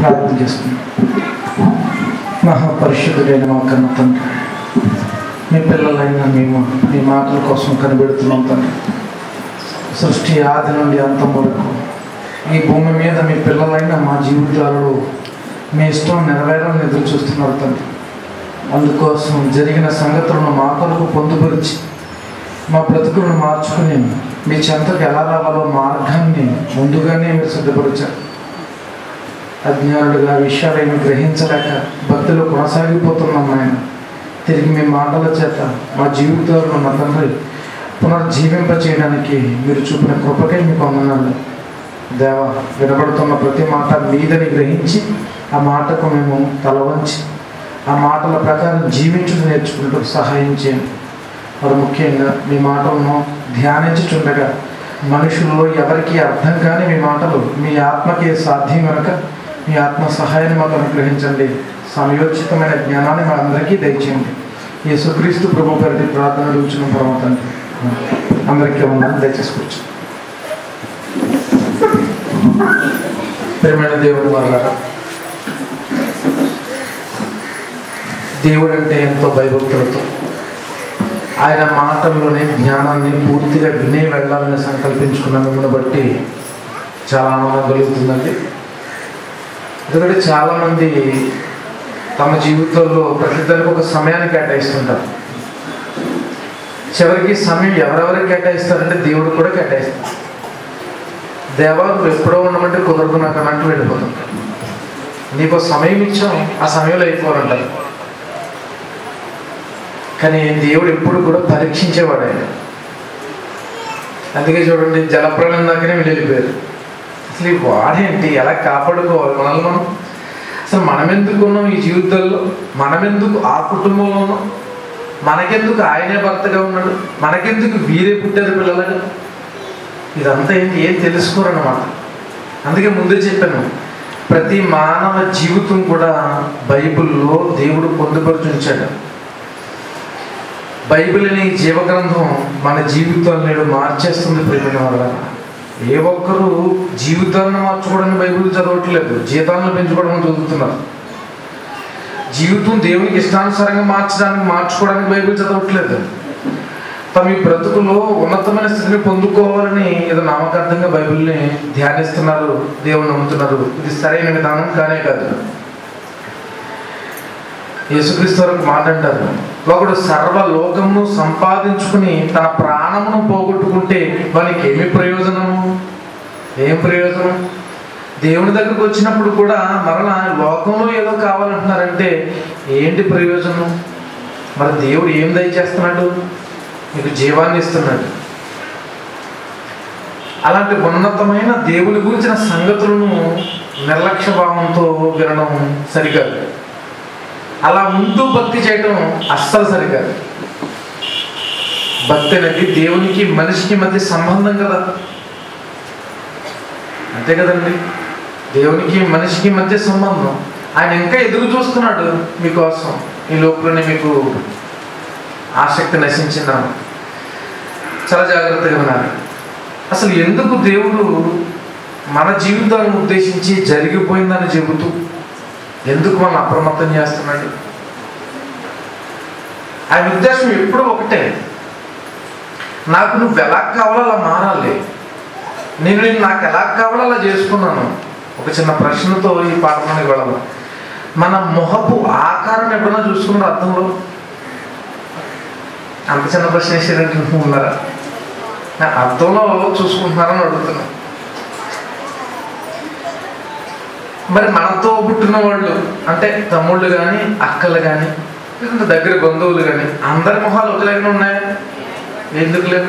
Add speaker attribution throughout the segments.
Speaker 1: ప్రార్థన చేసుకుందాం మహాపరిశుద్ధుడైన మా కన్న తండ్రి మీ పిల్లలైన మేము మీ మాటల కోసం కనిపెడుతున్నాం తండ్రి సృష్టి ఆది నుండి అంతం వరకు ఈ భూమి మీద మీ పిల్లలైన మా జీవితాలలో మీ ఇష్టం నెరవేరాలని ఎదురు చూస్తున్నారు తండ్రి అందుకోసం జరిగిన సంగతులను మా కొరకు పొందుపరిచి మా బ్రతుకులను మార్చుకుని మీ చెంతకు ఎలా రావాలో మార్గాన్ని ముందుగానే మీరు సిద్ధపరిచారు అజ్ఞానుడిగా విషయాలను గ్రహించలేక భక్తిలో కొనసాగిపోతున్నాం ఆయన తిరిగి మీ మాటల చేత మా జీవితాలను మా తండ్రి పునర్జీవింప చేయడానికి మీరు చూపిన కృపకై మీకు వందనాలు దేవ వినబడుతున్న ప్రతి మాట మీదని గ్రహించి ఆ మాటకు మేము తల వంచి ఆ మాటల ప్రకారం జీవించుట నేర్చుకుంటూ సహాయం చేయండి మరి ముఖ్యంగా మీ మాటలను ధ్యానించుచుండగా మనుషుల్లో ఎవరికి అర్థం కాని మీ మాటలు మీ ఆత్మకి సాధ్యం కనుక మీ ఆత్మ సహాయాన్ని మాకు అనుగ్రహించండి సమయోచితమైన జ్ఞానాన్ని మా అందరికీ దయచేయండి యేసుక్రీస్తు ప్రభు పరిధి ప్రార్థన అడుగుచున్న పరమతండి అందరికీ ఉన్నాను దయచేసుకోవచ్చు ప్రేమైన దేవుడు వాళ్ళ దేవుడు అంటే ఎంతో భయభక్తులతో ఆయన మాటల్లోనే జ్ఞానాన్ని పూర్తిగా వినే వెళ్ళాలని సంకల్పించుకున్న మిమ్మల్ని బట్టి చాలా ఆనందం కలుగుతుందండి ఎందుకంటే చాలామంది తమ జీవితంలో ప్రతిదానికి ఒక సమయాన్ని కేటాయిస్తుంటారు చివరికి సమయం ఎవరెవరికి కేటాయిస్తారంటే దేవుడు కూడా కేటాయిస్తారు దేవా నువ్వు ఎప్పుడో ఉండమంటే కుదరదు నాకు అన్నట్టు వెళ్ళిపోతుంటారు నీకు సమయం ఇచ్చాం ఆ సమయంలో అయిపోవాలంటారు కానీ దేవుడు ఎప్పుడు కూడా పరీక్షించేవాడు ఆయన అందుకే చూడండి జలప్రలయం దాకానే వీళ్ళు వెళ్ళిపోయారు అసలు ఈ వాడేంటి ఎలా కాపాడుకోవాలి మనల్ని మనం అసలు మనం ఎందుకు ఉన్నాం ఈ జీవితంలో మనం ఎందుకు ఆ కుటుంబంలో ఉన్నాం మనకెందుకు ఆయనే భర్తగా ఉన్నాడు మనకెందుకు వీరే పుట్టారు పిల్లలుగా ఇదంతా ఏంటి ఏం తెలుసుకోరన్నమాట అందుకే ముందే చెప్పాను ప్రతి మానవ జీవితం కూడా బైబిల్లో దేవుడు పొందుపరుచుంచాడు బైబిల్ అనే ఈ జీవగ్రంథం మన జీవితాన్ని నేడు మార్చేస్తుంది ప్రేమిన వల్ల ఏ ఒక్కరు జీవితాలను మార్చుకోవడానికి బైబిల్ చదవట్లేదు జీతాలను పెంచుకోవడం చదువుతున్నారు జీవితం దేవునికి ఇష్టానుసారంగా మార్చడానికి మార్చుకోవడానికి బైబిల్ చదవట్లేదు తమ ఈ బ్రతుకులో ఉన్నతమైన స్థితిని పొందుకోవాలని ఏదో నామకార్థంగా బైబిల్ని ధ్యానిస్తున్నారు దేవుని నమ్ముతున్నారు ఇది సరైన విధానం కానే కాదు యేసుక్రీస్తు వరకు మాట అంటారు ఒకడు సర్వ లోకమును సంపాదించుకుని తన ప్రాణమును పోగొట్టుకుంటే వానికి ఏమి ప్రయోజనము ఏం ప్రయోజనం దేవుని దగ్గరకు వచ్చినప్పుడు కూడా మరలా లోకంలో ఏదో కావాలంటున్నారంటే ఏంటి ప్రయోజనం మరి దేవుడు ఏం దయచేస్తున్నాడు మీకు జీవాన్ని ఇస్తున్నాడు అలాంటి ఉన్నతమైన దేవుని గురించిన సంగతులను నిర్లక్ష్య భావంతో వినడం సరికాదు అలా ఉంటూ భక్తి చేయడం అస్సలు సరికాదు భక్తి అనేది దేవునికి మనిషికి మధ్య సంబంధం కదా అంతే కదండి దేవునికి మనిషికి మధ్య సంబంధం ఆయన ఇంకా ఎదురు చూస్తున్నాడు మీకోసం ఈ లోపలనే మీకు ఆసక్తి నశించినాను చాలా జాగ్రత్తగా వినాలి అసలు ఎందుకు దేవుడు మన జీవితాలను ఉద్దేశించి జరిగిపోయిందని చెబుతూ ఎందుకు మనం అప్రమత్తం చేస్తున్నాడు ఆయన ఉద్దేశం ఎప్పుడు ఒకటే నాకు నువ్వు ఎలా కావాలో అలా మారాలి నేను నేను నాకు ఎలా కావాలో అలా చేసుకున్నాను ఒక చిన్న ప్రశ్నతో ఈ పాఠానికి వెళ్ళాలి మన మొహపు ఆకారం ఎప్పుడైనా చూసుకున్నారు అర్థంలో అంత చిన్న ప్రశ్న వేసేటట్టు ఉన్నారా నా అర్థంలో చూసుకుంటున్నారని అడుగుతున్నా మరి మనతో పుట్టిన వాళ్ళు అంటే తమ్ముళ్ళు కానీ అక్కలు కానీ లేదంటే దగ్గర బంధువులు కానీ అందరి మొహాలు ఒకలాగానే ఉన్నాయా ఎందుకు లేవు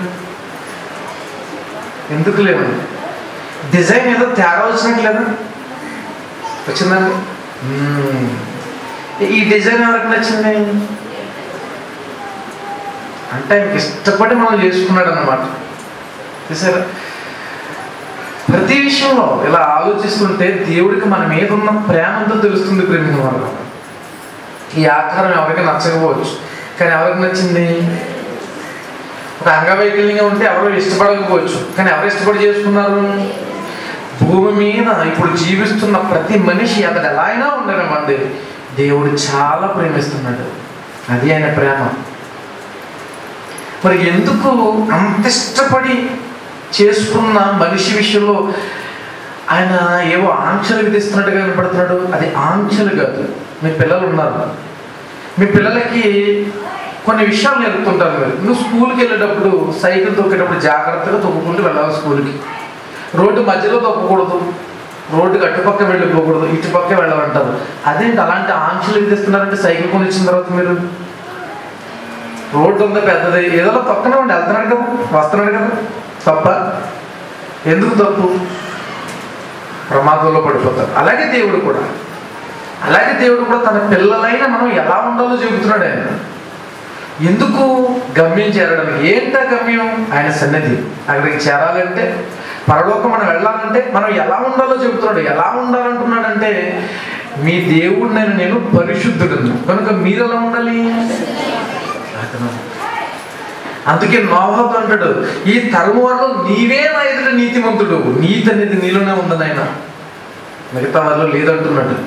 Speaker 1: ఎందుకు లేవండి డిజైన్ ఏదో తేడా వచ్చినట్లేదా వచ్చిందండి మ్మ్. ఈ డిజైన్ ఎవరికి నచ్చింది అంటే ఆయనకి ఇష్టపడి మనం చేసుకున్నాడు అన్నమాట చూసారా ప్రతి విషయంలో ఇలా ఆలోచిస్తుంటే దేవుడికి మన మీద ఉన్న ప్రేమంతో తెలుస్తుంది ప్రేమిన వల్ల ఈ ఆకారం ఎవరికి నచ్చకపోవచ్చు కానీ ఎవరికి నచ్చింది ఒక అంగవైకల్యంగా ఉంటే ఎవరు ఇష్టపడకపోవచ్చు కానీ ఎవరు ఇష్టపడి చేసుకున్నారు భూమి మీద ఇప్పుడు జీవిస్తున్న ప్రతి మనిషి అతడు ఎలా అయినా ఉండనివ్వండి దేవుడు చాలా ప్రేమిస్తున్నాడు అది ఆయన ప్రేమ మరి ఎందుకు అంత ఇష్టపడి చేసుకున్న మనిషి విషయంలో ఆయన ఏవో ఆంక్షలు విధిస్తున్నట్టుగా కనపడుతున్నాడు అది ఆంక్షలు కాదు మీ పిల్లలు ఉన్నారు మీ పిల్లలకి కొన్ని విషయాలు నేర్పుతుంటారు మీరు నువ్వు స్కూల్కి వెళ్ళేటప్పుడు సైకిల్ తొక్కేటప్పుడు జాగ్రత్తగా తొక్కుకుంటూ వెళ్ళాలి స్కూల్కి రోడ్డు మధ్యలో తొక్కకూడదు రోడ్డుకి అటుపక్క వెళ్ళిపోకూడదు ఇటుపక్క వెళ్ళమంటారు అదేంటి అలాంటి ఆంక్షలు విధిస్తున్నారంటే సైకిల్ కొని ఇచ్చిన తర్వాత మీరు రోడ్డు ఉంది పెద్దది ఏదో తొక్కనే ఉండి వెళ్తున్నాడు కదా వస్తున్నాడు కదా తప్ప ఎందుకు తప్పు ప్రమాదంలో పడిపోతారు అలాగే దేవుడు కూడా అలాగే దేవుడు కూడా తన పిల్లలైన మనం ఎలా ఉండాలో చెబుతున్నాడు ఆయన ఎందుకు గమ్యం చేరడానికి ఏంటా గమ్యం ఆయన సన్నిధి అక్కడికి చేరాలంటే పరలోకం మనం వెళ్ళాలంటే మనం ఎలా ఉండాలో చెబుతున్నాడు ఎలా ఉండాలంటున్నాడంటే మీ దేవుడు నేను నేను పరిశుద్ధుడను కనుక మీరు ఎలా ఉండాలి అతను. అందుకే నోహత్ అంటాడు ఈ తరము వరకు నీవే నా ఎదుట నీతిమంతుడు నీతి అనేది నీలోనే ఉంది నాయన మిగతా వాళ్ళు లేదంటున్నాడు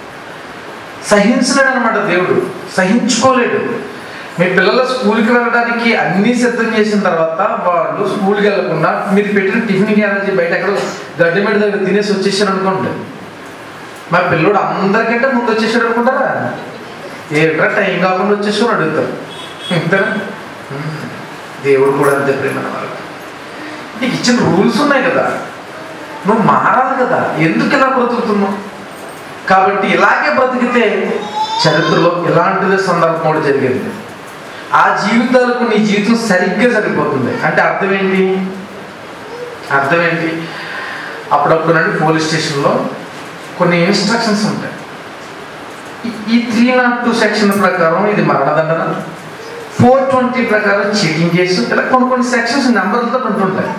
Speaker 1: సహించలేడు అనమాట దేవుడు సహించుకోలేడు మీ పిల్లల స్కూల్కి వెళ్ళడానికి అన్నీ సిద్ధం చేసిన తర్వాత వాళ్ళు స్కూల్కి వెళ్ళకుండా మీరు పెట్టిన టిఫిన్ గ్యారేజీ బయట ఎక్కడో గడ్డి మెడ దగ్గర తినేసి వచ్చేసారు అనుకోండి మా పిల్లోడు అందరికంటే ముందు వచ్చేసాడు అనుకుంటారా ఏంట్రా టైం కాకుండా వచ్చేసాడు అడుగుతారు ఇంతేనా దేవుడు కూడా అంతే ప్రేమ వాళ్ళు నీకు ఇచ్చిన రూల్స్ ఉన్నాయి కదా నువ్వు మారాలి కదా ఎందుకు ఇలా బ్రతుకుతున్నావు కాబట్టి ఇలాగే బ్రతికితే చరిత్రలో ఇలాంటిదే సందర్భం కూడా జరిగింది ఆ జీవితాలకు నీ జీవితం సరిగ్గా సరిపోతుంది అంటే అర్థం ఏంటి అర్థం ఏంటి అప్పుడప్పుడు అంటే పోలీస్ స్టేషన్లో కొన్ని ఇన్స్ట్రక్షన్స్ ఉంటాయి ఈ- ఈ త్రీ నాట్ టూ సెక్షన్ ప్రకారం ఇది మరణదండన ఫోర్ ట్వంటీ ప్రకారం చీటింగ్ కేసు ఇలా కొన్ని కొన్ని సెక్షన్స్ నెంబర్లతో ఉంటుంటాయి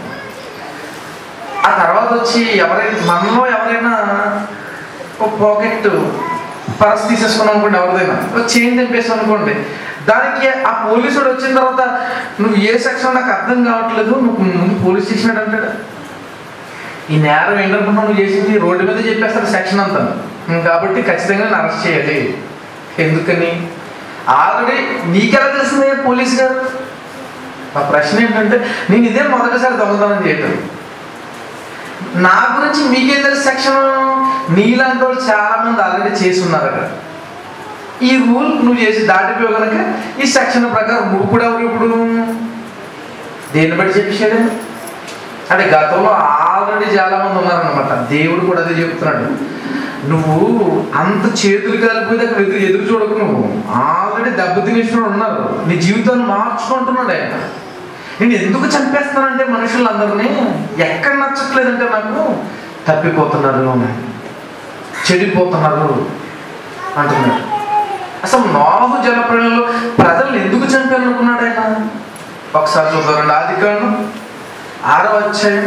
Speaker 1: ఆ తర్వాత వచ్చి ఎవరైనా మనలో ఎవరైనా ఒక పాకెట్ పర్స్ తీసేసుకున్నాం అనుకోండి ఎవరిదైనా ఒక చైన్ తెంపేసాం అనుకోండి దానికి ఆ పోలీసుడు వచ్చిన తర్వాత నువ్వు ఏ సెక్షన్ నాకు అర్థం కావట్లేదు నువ్వు ముందు పోలీస్ స్టేషన్ అంటాడు ఈ నేరం ఏంటనుకుంటున్నావు నువ్వు చేసింది రోడ్డు మీద చెప్పేస్తారు సెక్షన్ అంతా ఉం, కాబట్టి ఖచ్చితంగా నేను అరెస్ట్ చేయాలి ఎందుకని ఆల్రెడీ నీకెలా తెలిసింది పోలీస్ గారు నా ప్రశ్న ఏంటంటే నేను ఇదే మొదటిసారి దొంగతనం చేయటం నా గురించి మీకేం తెలుసు సెక్షన్ నీలాంటి వాళ్ళు చాలా మంది ఆల్రెడీ చేసి ఉన్నారు అక్కడ ఈ రూల్ నువ్వు చేసి దాటిపోయి కనుక ఈ సెక్షన్ ప్రకారం నువ్వు కూడా ఎవరు ఇప్పుడు దేన్ని బట్టి చెప్పేశాడు అంటే గతంలో ఆల్రెడీ చాలా మంది ఉన్నారన్నమాట దేవుడు కూడా అదే చెప్తున్నాడు నువ్వు అంత చేతులు కలిపి అక్కడ ఎదురు ఎదురు చూడకు నువ్వు ఆల్రెడీ దెబ్బతినేసిన ఉన్నారు నీ జీవితాన్ని మార్చుకుంటున్నాడు ఆయన నేను ఎందుకు చంపేస్తానంటే మనుషులందరినీ ఎక్కడ నచ్చట్లేదంటే నాకు తప్పిపోతున్నారు చెడిపోతున్నారు అంటున్నాడు అసలు నోహు జలప్రయంలో ప్రజలను ఎందుకు చంపాలనుకున్నాడు ఆయన ఒకసారి చూద్దాం ఆది కాండం ఆరవ అధ్యాయం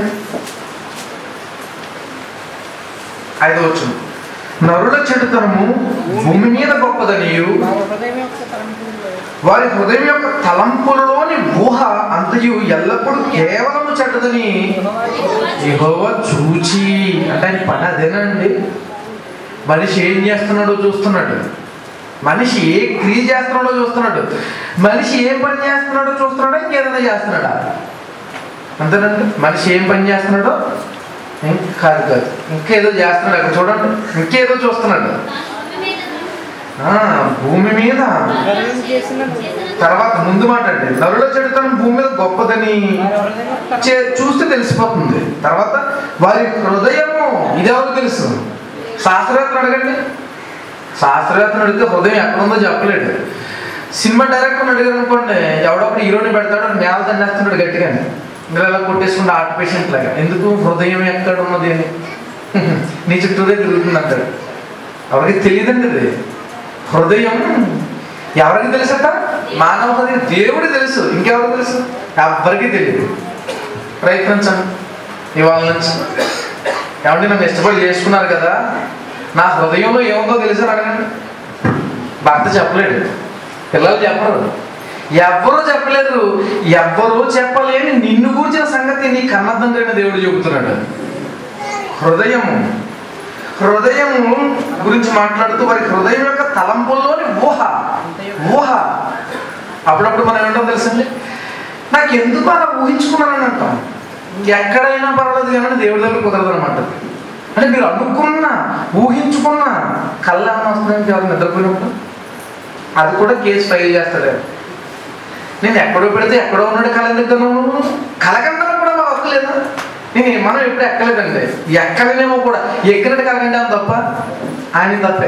Speaker 1: ఐదో వచ్చిన నరుల చెడుతనము భూమి మీద గొప్పదనియు
Speaker 2: మా హృదయం యొక్క తలంపుల్లో
Speaker 1: వారి హృదయం యొక్క తలంపులలోని ఊహ అంతయు ఎల్లప్పుడూ కేవలము చెడ్డదని యెహోవా చూచి అంటే ఆయన పని అదేనండి మనిషి ఏం చేస్తున్నాడో చూస్తున్నాడు మనిషి ఏ క్రియ చేస్తున్నాడో చూస్తున్నాడు మనిషి ఏం పని చేస్తున్నాడో చూస్తున్నాడో ఇంకేదైనా చేస్తున్నాడా అంతేనండి మనిషి ఏం పని చేస్తున్నాడో ఇంక కాదు కాదు ఇంకేదో చేస్తున్నాడు అక్కడ చూడండి ఇంకేదో చూస్తున్నాడు ఆ, భూమి మీద
Speaker 2: హృదయం చేసిన
Speaker 1: తర్వాత ముందు మాట అండి నరుల చెడుతనం భూమి మీద గొప్పదని
Speaker 2: వారి హృదయం యొక్క తలంపుల్లో
Speaker 1: చే- చూస్తే తెలిసిపోతుంది తర్వాత వారి హృదయము ఇదెవరు తెలుసు శాస్త్రవేత్తను అడగండి శాస్త్రవేత్తను అడిగితే హృదయం ఎక్కడుందో చెప్పలేడు సినిమా డైరెక్టర్ అడిగారు అనుకోండి ఎవడో ఒకటి హీరోని పెడతాడు నేల తండేస్తున్నాడు గట్టిగానే మీరు ఎలా కొట్టేసుకుంటే ఆర్ట్ పేషెంట్ లాగా ఎందుకు హృదయం ఎక్కడ ఉన్నది అని నీ చుట్టూరే తిరుగుతుంది అంటాడు ఎవరికి తెలియదండి ఇది హృదయం ఎవరికి తెలుసట మానవ హృదయం దేవుడు తెలుసు ఇంకెవరికి తెలుసు ఎవరికి తెలియదు ప్రయత్నించండి ఇవాళ నుంచి ఏమంటే నన్ను ఇష్టపడి చేసుకున్నారు కదా నా హృదయంలో ఏముందో తెలుసా అడగండి భర్త చెప్పలేడు పిల్లలు చెప్పరు ఎవ్వరూ చెప్పలేరు ఎవ్వరూ చెప్పలేని నిన్ను కూర్చిన సంగతి నీ కన్నతండ్రైన దేవుడు చెబుతున్నాడు హృదయము హృదయము గురించి మాట్లాడుతూ వారి హృదయం యొక్క తలంపుల్లోని ఊహ ఊహ అప్పుడప్పుడు మనం ఏంటో తెలుసండి నాకు ఎందుకు అలా ఊహించుకున్నానని అంటాం ఎక్కడైనా పర్వాలేదు కానీ దేవుడి దగ్గర కుదరదు అనమాట అంటే మీరు అనుకున్న ఊహించుకున్న కళ్ళ వస్తుందని ఎవరు నిద్రపోయినప్పుడు అది కూడా కేసు ఫైల్ చేస్తాడు నేను ఎక్కడో పెడితే ఎక్కడో ఉన్నాడు కళ దగ్గర కలగంటాను కూడా మా హక్కు లేదా నేను ఈ మనం ఎప్పుడు ఎక్కలేదండి ఎక్కడనేమో కూడా ఎక్కినట్టు కలగంటాను తప్ప ఆయన తప్పే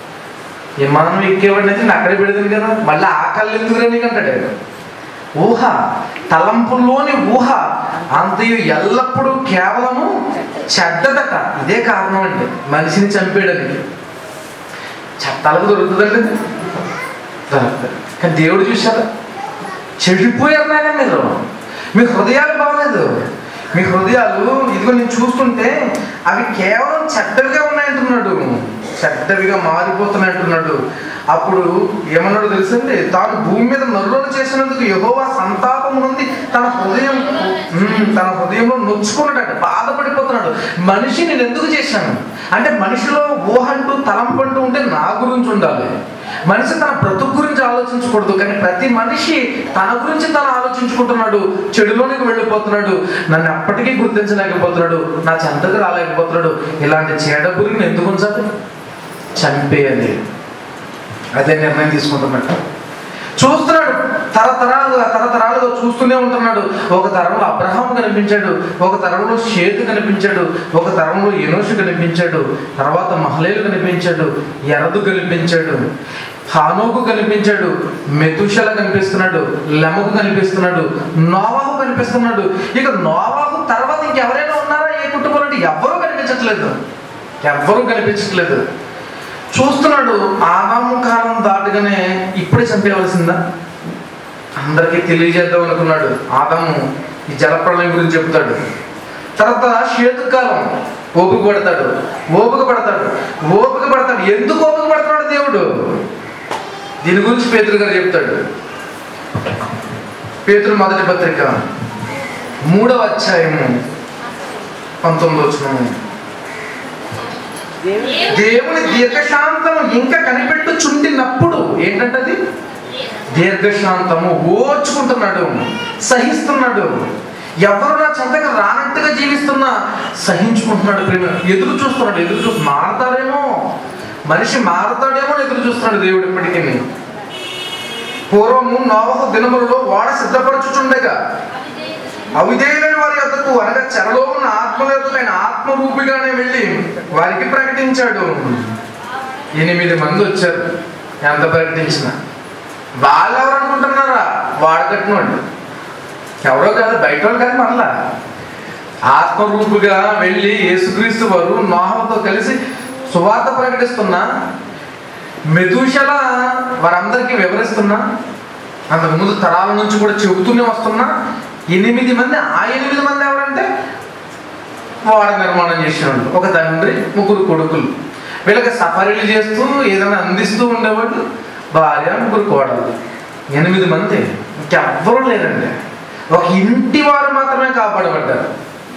Speaker 1: విమానం ఎక్కేవాడిని అయితే నేను అక్కడే పెడుతుంది కదా మళ్ళీ ఆ కళ్ళు ఎందుకు నీకు అంటాడు ఆయన. ఊహ తలంపుల్లోని ఊహ అంతయు ఎల్లప్పుడూ కేవలము చెడ్డదట ఇదే కారణం అండి మనిషిని చంపేయడానికి చట్టాలకు దొరుకుతుందండి ఇది? దొరకదు కానీ దేవుడు చూశారా చెడిపోయారు నాయన మీరు మీ హృదయాలు బాగలేదు మీ హృదయాలు ఇదిగో నేను చూస్తుంటే అవి కేవలం చెడ్డవిగా ఉన్నాయంటున్నాడు చెడ్డవిగా మారిపోతున్నాయి అంటున్నాడు అప్పుడు ఏమన్నాడు తెలుసండి తాను భూమి మీద నరులను చేసినందుకు యహోవా సంతాపము నుండి తన హృదయం ఉమ్, తన హృదయంలో నొచ్చుకున్నాడు బాధపడిపోతున్నాడు మనిషి నేను ఎందుకు చేశాను అంటే మనిషిలో ఊహంటూ తలంపంటూ ఉంటే నా గురించి ఉండాలి మనిషి తన బ్రతుకు గురించి ఆలోచించకూడదు కానీ ప్రతి మనిషి తన గురించి తను ఆలోచించుకుంటున్నాడు చెడులోనికి వెళ్ళిపోతున్నాడు నన్ను ఎప్పటికీ గుర్తించలేకపోతున్నాడు నా చెంతకు రాలేకపోతున్నాడు ఇలాంటి చెడ గురికి ఎందుకు ఉంచాలి చంపేయాలి అదే నిర్ణయం తీసుకుంటున్నట్టు చూస్తున్నాడు తరతరాలుగా తరతరాలుగా చూస్తూనే ఉంటున్నాడు ఒక తరంలో అబ్రహాం కనిపించాడు ఒక తరంలో షేతు కనిపించాడు ఒక తరంలో ఎనోషు కనిపించాడు తర్వాత మహలేలు కనిపించాడు ఎరదు కనిపించాడు హానోకు కనిపించాడు మెతుషల కనిపిస్తున్నాడు లెమకు కనిపిస్తున్నాడు నోవాహు కనిపిస్తున్నాడు ఇక నోవాహు తర్వాత ఇంకెవరైనా ఉన్నారా ఏ కుటుంబం అంటే ఎవ్వరూ కనిపించట్లేదు ఎవ్వరూ కనిపించట్లేదు చూస్తున్నాడు ఆదాము కాలం దాటగానే ఇప్పుడే చంపేయవలసిందా అందరికీ తెలియజేద్దాం అనుకున్నాడు ఆదాము ఈ జలప్రళయం గురించి చెప్తాడు తర్వాత షేతు కాలం ఓపిక పడతాడు ఓపిక పడతాడు ఓపిక పడతాడు ఎందుకు ఓపిక పడుతున్నాడు దేవుడు దీని గురించి పేతురు గారు చెప్తాడు పేతురు మొదటి పత్రిక మూడవ అధ్యాయము పంతొమ్మిది వచ్చిన
Speaker 2: దేవుని
Speaker 1: దేవుని దీర్ఘశాంతము ఇంకా కనిపెట్టుచుండినప్పుడు ఏంటంటది దీర్ఘశాంతము ఓర్చుకుంటున్నాడు సహిస్తున్నాడు ఎవరు నా చెంతగా రానట్టుగా జీవిస్తున్నా సహించుకుంటున్నాడు ప్రేమ ఎదురు చూస్తున్నాడు ఎదురు చూస్తు మారతాడేమో మనిషి మారతాడేమో అని ఎదురు చూస్తున్నాడు దేవుడు ఇప్పటికీ పూర్వము నోవహు దినములలో వాడ సిద్ధపరచుచుండగా అవిధేయులైన వారి యొద్దకు అనగా చెరలో ఉన్న ఆత్మల యొద్దకు ఆయన ఆత్మరూపిగానే వెళ్ళి వారికి ప్రకటించాడు ఎనిమిది మంది వచ్చారు ఎంత ప్రకటించిన వాళ్ళు ఎవరు అనుకుంటున్నారా వాడకట్టినోడు ఎవరో కాదు బయట వాళ్ళు కాదు మరలా ఆత్మరూపుగా వెళ్ళి యేసుక్రీస్తు వారు నోహంతో కలిసి సువార్త ప్రకటిస్తున్నా మెదూషల వారందరికీ వివరిస్తున్నా అంతకు ముందు తరాల నుంచి కూడా చెబుతూనే వస్తున్నా ఎనిమిది మంది ఆ ఎనిమిది మంది ఎవరంటే వాడ నిర్మాణం చేసిన వాళ్ళు ఒక తండ్రి ముగ్గురు కొడుకులు వీళ్ళకి సఫరీలు చేస్తూ ఏదైనా అందిస్తూ ఉండేవాళ్ళు భార్య ముగ్గురు కోడలు ఎనిమిది మంది ఇంకెవ్వరూ లేరండి ఒక ఇంటి వారు మాత్రమే కాపాడబడ్డారు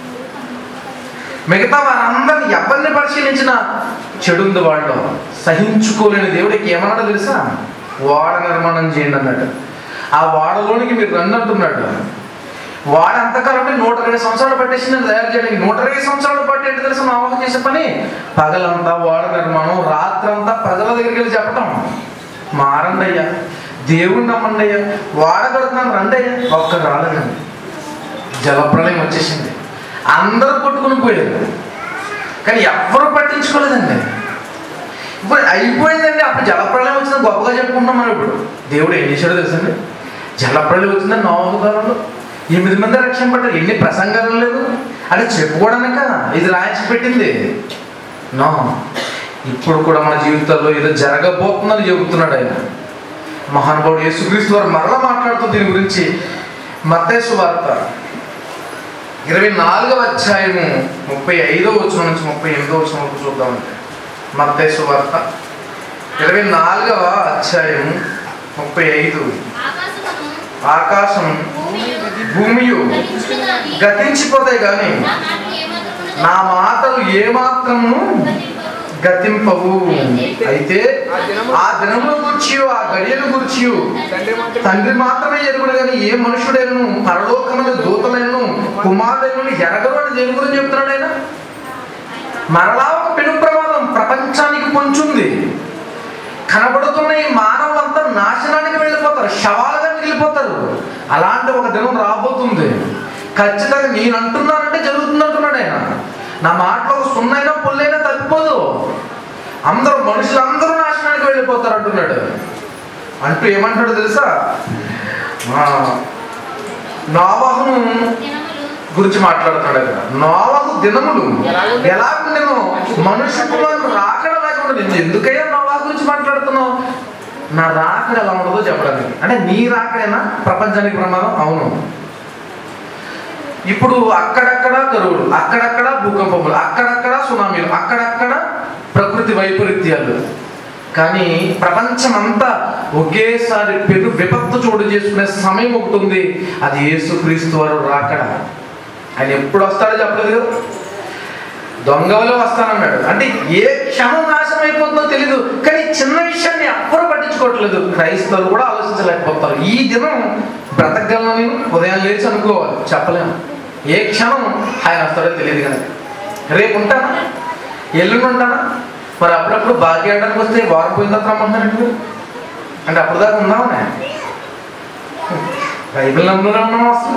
Speaker 1: మిగతా వారందరిని ఎవరిని పరిశీలించినా చెడుంది వాళ్ళు సహించుకోలేని దేవుడికి ఏమన్నాడో తెలుసా వాడ నిర్మాణం చేయండి అన్నాడు ఆ వాడలోనికి మీరు రండి అంటున్నాడు వాడ అంతకాలం అంటే నూట ఇరవై సంవత్సరాలు పట్టేసింది తయారు చేయడానికి నూట ఇరవై సంవత్సరాలు పట్టి ఏంటి తెలుసా నమ్మకం చేసే పని పగలంతా వాడ నిర్మాణం రాత్రంతా ప్రజల దగ్గరికి వెళ్ళి చెప్పటం మారండి అయ్యా దేవుణ్ణి నమ్మండి అయ్యా వాడ కడుతున్నాను రండి అయ్యా ఒక్క రాలేదండి జలప్రలయం వచ్చేసింది అందరూ కొట్టుకుని పోయారు కానీ ఎవ్వరూ పట్టించుకోలేదండి ఇప్పుడు అయిపోయిందండి అప్పుడు జలప్రలయం వచ్చిందని గొప్పగా చెప్పుకుంటాం మనం ఇప్పుడు దేవుడు ఏం చేశాడో తెలుసండి జలప్రలయం వచ్చిందని నోవహు కాలంలో ఎనిమిది మంది రక్షణ పడ్డారు ఎన్ని ప్రసంగాలు లేదు అది చెప్పుకోవడానిక ఇది రాయించి పెట్టింది నో ఇప్పుడు కూడా మన జీవితాల్లో ఏదో జరగబోతుందని చెబుతున్నాడు ఆయన మహానుభావుడు యేసుక్రీస్తు వారు మరలా మాట్లాడుతూ దీని గురించి మత్తేసు వార్త ఇరవై నాలుగవ అధ్యాయము ముప్పై ఐదవ వచనం నుంచి ముప్పై ఎనిమిదవ వచనం వరకు చూద్దామంటే మత్తేసు వార్త ఇరవై నాలుగవ అధ్యాయము ముప్పై ఐదు
Speaker 3: ఆకాశమును
Speaker 1: ఆకాశం
Speaker 3: భూమియు
Speaker 1: భూమియు
Speaker 3: గతించుచున్నది.
Speaker 1: గతించిపోతాయి కానీ
Speaker 3: నా మాటలు ఏమాత్రమును
Speaker 1: నా మాటలు ఏమాత్రము గతింపవు అయితే ఆ దినముల గురించి ఆ గడియల గురించి
Speaker 3: తండ్రి మాత్రం
Speaker 1: తండ్రి మాత్రమే ఎరుగుడు కానీ ఏ మనుషుడైనను పరలోకమైన దూతలైనను కుమారుడైనను ఎరగరు అని దేని గురించి చెప్తున్నాడు ఆయన మరలా ఒక పెను ప్రమాదం ప్రపంచానికి పొంచుంది కనబడుతున్న ఈ మానవులంతా నాశనానికి వెళ్ళిపోతారు శవాలుగా మిగిలిపోతారు అలాంటి ఒక దినం రాబోతుంది ఖచ్చితంగా నేను అంటున్నానంటే జరుగుతుంది అంటున్నాడు ఆయన నా మాటలో ఒక సున్నైనా పుల్లైనా తప్పిపోదు అందరూ మనుషులందరూ నాశనానికి వెళ్ళిపోతారు అంటున్నాడు అంటూ ఏమంటాడు తెలుసా ఆ, నోవహును గురించి మాట్లాడుతున్నాడు ఇక్కడ నోవహు దినములు ఎలా ఉండేనో మనుష్య కుమారుడు రాకడ లేకుండా ఉండదు ఎందుకయ్యా నోవా గురించి మాట్లాడుతున్నావు నా రాకడ ఎలా ఉండదో చెప్పడానికి అంటే నీ రాకడేనా ప్రపంచానికి ప్రమాదం అవును ఇప్పుడు అక్కడక్కడ కరువులు అక్కడక్కడ భూకంపములు అక్కడక్కడ సునామీలు అక్కడక్కడ ప్రకృతి వైపరీత్యాలు కానీ ప్రపంచం అంతా ఒకేసారి పెను విపత్తు చోటు చేసుకునే సమయం ఒకటి ఉంది అది యేసుక్రీస్తు వారు రాకడ ఆయన ఎప్పుడు వస్తాడో చెప్పలేదు కదా దొంగలో వస్తానన్నాడు అంటే ఏ క్షణం నాశనం అయిపోతుందో తెలీదు కానీ చిన్న విషయాన్ని ఎవ్వరు పట్టించుకోవట్లేదు క్రైస్తవులు కూడా ఆలోచించలేకపోతారు ఈ దినం బ్రతకగలను నేను ఉదయం లేచి అనుకోవాలి చెప్పలేము ఏ క్షణం ఆయన వస్తాడో తెలియదు కనుక రేపు ఉంటానా ఎల్లుండి ఉంటానా మరి అప్పుడప్పుడు భాగ్య ఆడడానికి వస్తే వారం పోయిన తర్వాత రమ్మంటున్నారండి మీరు అంటే అప్పుడు దాకా ఉందామనే బైబిల్ నమ్ములో ఉన్నాం అసలు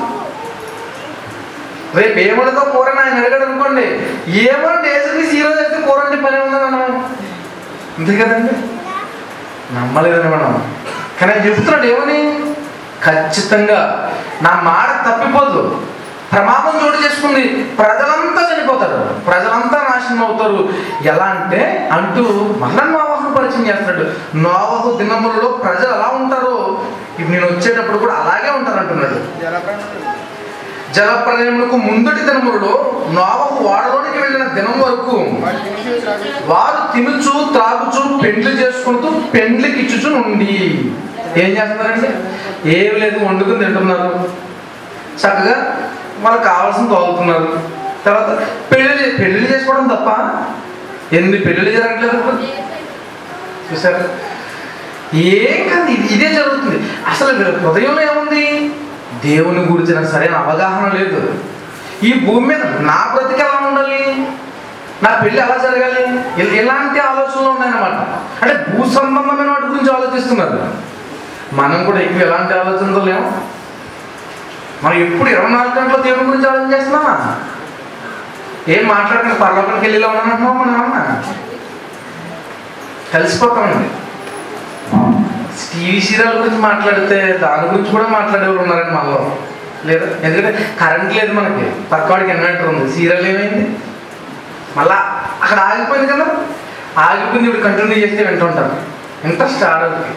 Speaker 1: రేపు ఏమడదో కూర ఆయన అడిగాడు అనుకోండి ఏమంటే వేసుకుని ఈరోజు అయితే కూర అంటే పని ఉందని మనం అంతే కదండి నమ్మలేదని మనం కానీ ఆయన చెప్తున్నాడు ఏమని ఖచ్చితంగా నా మాట తప్పిపోదు ప్రమాదం చోటు చేసుకుంది ప్రజలంతా చనిపోతారు ప్రజలంతా నాశనం అవుతారు ఎలా అంటే అంటూ మళ్ళా నోవహును పరిచయం చేస్తున్నాడు నోవహు దినములలో ప్రజలు ఎలా ఉంటారో ఇప్పుడు నేను వచ్చేటప్పుడు కూడా అలాగే ఉంటారు అంటున్నాడు
Speaker 3: జలప్రాణులు
Speaker 1: జలప్రలయములకు ముందటి దినములలో నోవహు వాడలోనికి వెళ్ళిన దినం వరకు
Speaker 3: వారు తినిసి త్రాగుచు
Speaker 1: వారు తినుచు త్రాగుచు పెండ్లి చేసుకుంటూ పెండ్లికి ఇచ్చుచు నుండి ఏం చేస్తున్నారండి ఏమి లేదు వండుకుని తింటున్నారు చక్కగా వాళ్ళకి కావాల్సిన తోలుతున్నారు తర్వాత పెళ్లి పెళ్లి చేసుకోవడం తప్ప ఎన్ని పెళ్లి జరగట్లేదు ఇప్పుడు చూసారు ఏం కాదు ఇది- ఇదే జరుగుతుంది అసలు వీళ్ళ హృదయంలో ఏముంది దేవుని గురించిన సరైన అవగాహన లేదు ఈ భూమి మీద నా బ్రతికి ఎలా ఉండాలి నా పెళ్ళి ఎలా జరగాలి ఇల- ఇలాంటి ఆలోచనలు ఉన్నాయన్నమాట అంటే భూ సంబంధమైన వాటి గురించి ఆలోచిస్తున్నారు మనం కూడా ఎక్కువ ఎలాంటి ఆలోచనలు లేము మనం ఎప్పుడు ఇరవై నాలుగు గంటల దేవుని గురించి ఆలోచన చేస్తున్నామా ఏం మాట్లాడకుండా పర్లోకానికి వెళ్ళిలా ఉన్నానంటున్నాం మనం ఏమన్నా కలిసిపోతామండి టీవీ సీరియల్ గురించి మాట్లాడితే దాని గురించి కూడా మాట్లాడేవారు ఉన్నారండి మనలో లేదా ఎందుకంటే కరెంట్ లేదు మనకి పక్కవాడికి ఇన్వర్టర్ ఉంది సీరియల్ ఏమైంది మళ్ళా అక్కడ ఆగిపోయింది కదా ఆగిపోయింది ఇప్పుడు కంటిన్యూ చేస్తే వింటుంటారు ఇంట్రెస్ట్ ఆడడానికి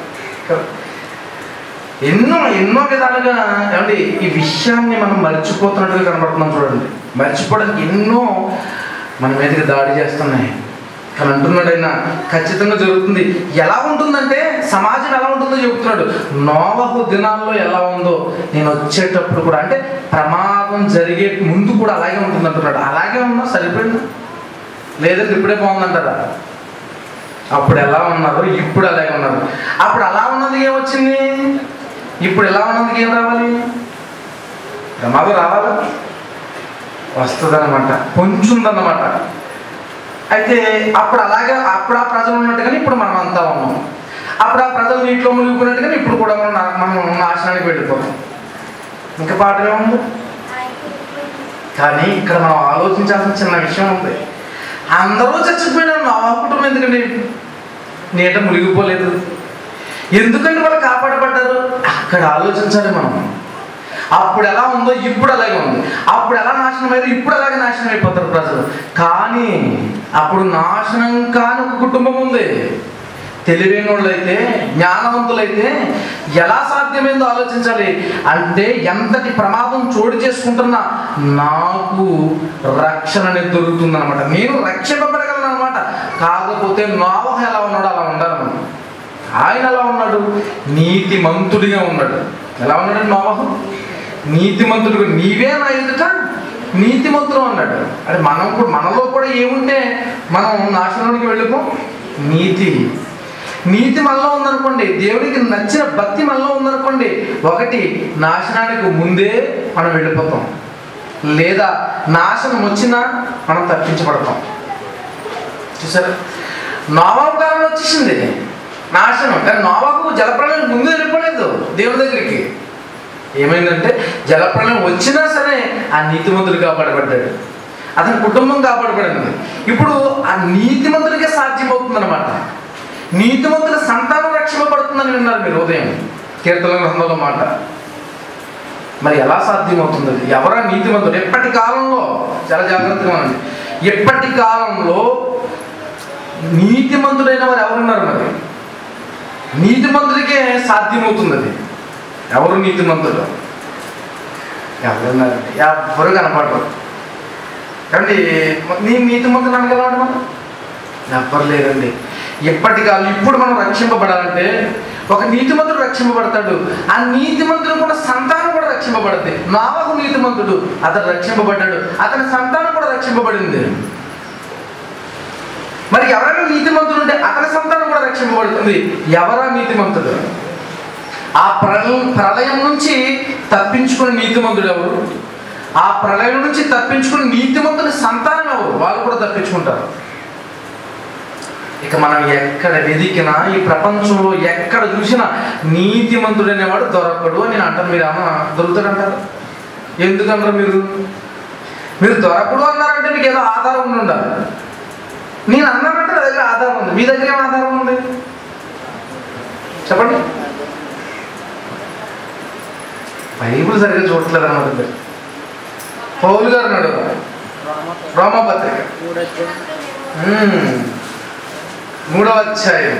Speaker 1: ఎన్నో ఎన్నో విధాలుగా ఏమండి ఈ విషయాన్ని మనం మర్చిపోతున్నట్టుగా కనబడుతున్నాం చూడండి మర్చిపోవడానికి ఎన్నో మన మీదకి దాడి చేస్తున్నాయి కానీ అంటున్నాడు ఆయన ఖచ్చితంగా జరుగుతుంది ఎలా ఉంటుందంటే సమాజం ఎలా ఉంటుందో చెబుతున్నాడు నోవహు దినాల్లో ఎలా ఉందో నేను వచ్చేటప్పుడు కూడా అంటే ప్రమాదం జరిగే ముందు కూడా అలాగే ఉంటుంది అంటున్నాడు అలాగే ఉన్నా సరిపోయింది లేదంటే ఇప్పుడే బాగుందంటారా అప్పుడు ఎలా ఉన్నారు ఇప్పుడు అలాగే ఉన్నారు అప్పుడు అలా ఉన్నది ఏమొచ్చింది ఇప్పుడు ఎలా ఉన్నది ఏం రావాలి ప్రమాదం రావాలా వస్తుందన్నమాట పొంచుందన్నమాట అయితే అప్పుడు అలాగే అప్పుడు ఆ ప్రజలు ఉన్నట్టుగానే ఇప్పుడు మనం అంతా ఉన్నాం అప్పుడు ఆ ప్రజలు నీటిలో మునిగిపోయినట్టుగానే ఇప్పుడు కూడా మనం నా- మనం నాశనానికి వెళ్ళిపోతాం ఇంకా పాట ఏముంది కానీ ఇక్కడ మనం ఆలోచించాల్సిన చిన్న విషయం ఉంది అందరూ చచ్చిపోయినారు నా కుటుంబం ఎందుకండి నీట మునిగిపోలేదు ఎందుకంటే వాళ్ళు కాపాడబడ్డారు అక్కడ ఆలోచించాలి మనం అప్పుడు ఎలా ఉందో ఇప్పుడు అలాగే ఉంది అప్పుడు ఎలా నాశనం అయ్యారు ఇప్పుడు అలాగే నాశనం అయిపోతారు ప్రజలు కానీ అప్పుడు నాశనం కాని ఒక కుటుంబం ఉంది తెలివైన వాళ్ళైతే జ్ఞానవంతులైతే ఎలా సాధ్యమైందో ఆలోచించాలి అంటే ఎంతటి ప్రమాదం చోటు చేసుకుంటున్నా నాకు రక్షణ అనేది దొరుకుతుంది అనమాట నేను రక్షింపబడగలను అనమాట కాకపోతే నోవహ ఎలా ఉన్నాడో అలా ఉండాలి మనం ఆయన ఎలా ఉన్నాడు నీతిమంతుడిగా ఉన్నాడు ఎలా ఉన్నాడు నోవహు నీతిమంతుడిగా నీవే నా ఎదుట నీతిమంతులు అన్నాడు అంటే మనం కూడా మనలో కూడా ఏముంటే మనం నాశనానికి వెళ్ళిపో నీతి నీతి మనలో ఉందనుకోండి దేవునికి నచ్చిన భక్తి మనలో ఉందనుకోండి ఒకటి నాశనానికి ముందే మనం వెళ్ళిపోతాం లేదా నాశనం వచ్చినా మనం తప్పించబడతాం చూసారా నోవాకు కాలంలో వచ్చేసింది నాశనం కానీ నోవాకు జలప్రలయం ముందు వెళ్ళిపోలేదు దేవుని దగ్గరికి ఏమైందంటే జలప్రలయం వచ్చినా సరే ఆ నీతిమంతుడు కాపాడబడ్డాడు అతని కుటుంబం కాపాడబడింది ఇప్పుడు ఆ నీతిమంతుడికే సాధ్యమవుతుందన్నమాట నీతిమంతుల సంతానం రక్షింపబడుతుందని విన్నారు మీరు ఉదయం కీర్తన గ్రంథంలో మాట మరి ఎలా సాధ్యమవుతుంది అది? ఎవరా నీతిమంతుడు ఎప్పటి కాలంలో చాలా జాగ్రత్తగా ఉండండి ఎప్పటి కాలంలో నీతిమంతుడైన వారు ఎవరున్నారు మరి నీతిమంతుడికే సాధ్యమవుతుంది అది ఎవరు నీతిమంతుడు ఎవరున్నారు ఎవరు కనపడరు కాబట్టి నీ నీతిమంతుడు అనగలవాడు మనం ఎవ్వరు లేరండి ఎప్పటి కాలం ఇప్పుడు మనం రక్షింపబడాలంటే ఒక నీతిమంతుడు రక్షింపబడతాడు ఆ నీతిమంతుడు కూడా సంతానం కూడా రక్షింపబడుతుంది నావకు నీతిమంతుడు అతను రక్షింపబడ్డాడు అతని సంతానం కూడా రక్షింపబడింది మరి ఎవరైనా నీతిమంతుడు ఉంటే అతని సంతానం కూడా రక్షింపబడుతుంది ఎవరా నీతిమంతుడు ఆ ప్రళయం ప్రళయం నుంచి తప్పించుకున్న నీతిమంతుడు ఎవరు ఆ ప్రళయం నుంచి తప్పించుకున్న నీతిమంతుని సంతానం ఎవరు వాళ్ళు కూడా తప్పించుకుంటారు ఇక మనం ఎక్కడ వెదికినా ఈ ప్రపంచంలో ఎక్కడ చూసినా నీతిమంతుడు అనేవాడు దొరకడు అని నేను అంటాను మీరు అమ్మ దొరుకుతాడంటారు ఎందుకన్నారు మీరు మీరు దొరకడు అన్నారంటే మీకు ఏదో ఆధారం ఉండి ఉండాలి నేను అన్నానంటే నా దగ్గర ఆధారం ఉంది మీ దగ్గర ఏం ఆధారం ఉంది చెప్పండి బైబిల్ సరిగ్గా చూడట్లేదు అన్నమాట మీరు పౌలు గారు నాడు రోమపత్రిక మ్మ్. మూడవ అధ్యాయం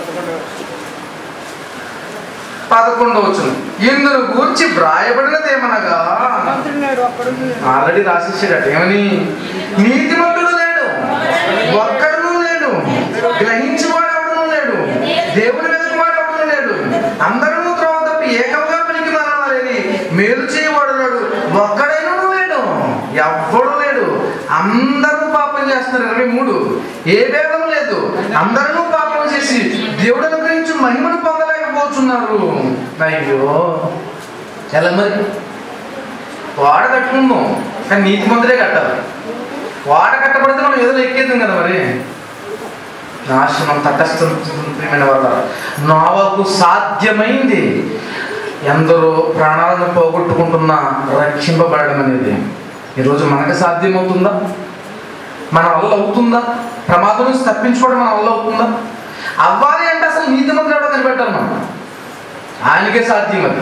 Speaker 1: పదకొండవ వచ్చును ఇందును గూర్చి వ్రాయబడినదేమనగా
Speaker 2: భగవంతుడు లేడు ఒక్కడు లేడు.
Speaker 1: ఆల్రెడీ రాసేసాడట ఏమని నీతిమంతుడు లేడు ఒక్కడును లేడు గ్రహించేవాడు ఎవడును లేడు దేవుని వెతుకువాడు ఎవడును లేడు అందరూ త్రోవ తప్పి ఏకంగా పనికి మారవారని మేలు చేయవాడు లేడు ఒక్కడైనా లేడు ఎవ్వడు లేడు అందరూ పాపం చేస్తున్నారు ఇరవై మూడు ఏ భేదం లేదు అందరూ పాపం చేసి దేవుడు అనుగ్రహించి మహిమను పొందలేకపోతున్నారు అయ్యో ఎలా మరి వాడ కట్టుకుందాం కానీ నీతి మంత్రే కట్టాలి వాడ కట్టబడితే మనం ఏదో ఎక్కేద్దాం కదా మరి నాశనం తటస్థమైన వల్ల నోవకు సాధ్యమైంది ఎందరో ప్రాణాలను పోగొట్టుకుంటున్న రక్షింపబడడం అనేది ఈరోజు మనకు సాధ్యమవుతుందా మన వల్ల అవుతుందా ప్రమాదం నుంచి తప్పించుకోవడం మన వల్ల అవుతుందా అవ్వాలి అంటే అసలు నీతి మంత్రి ఎవడో కనిపెట్టాలి మనం ఆయనకే సాధ్యం అది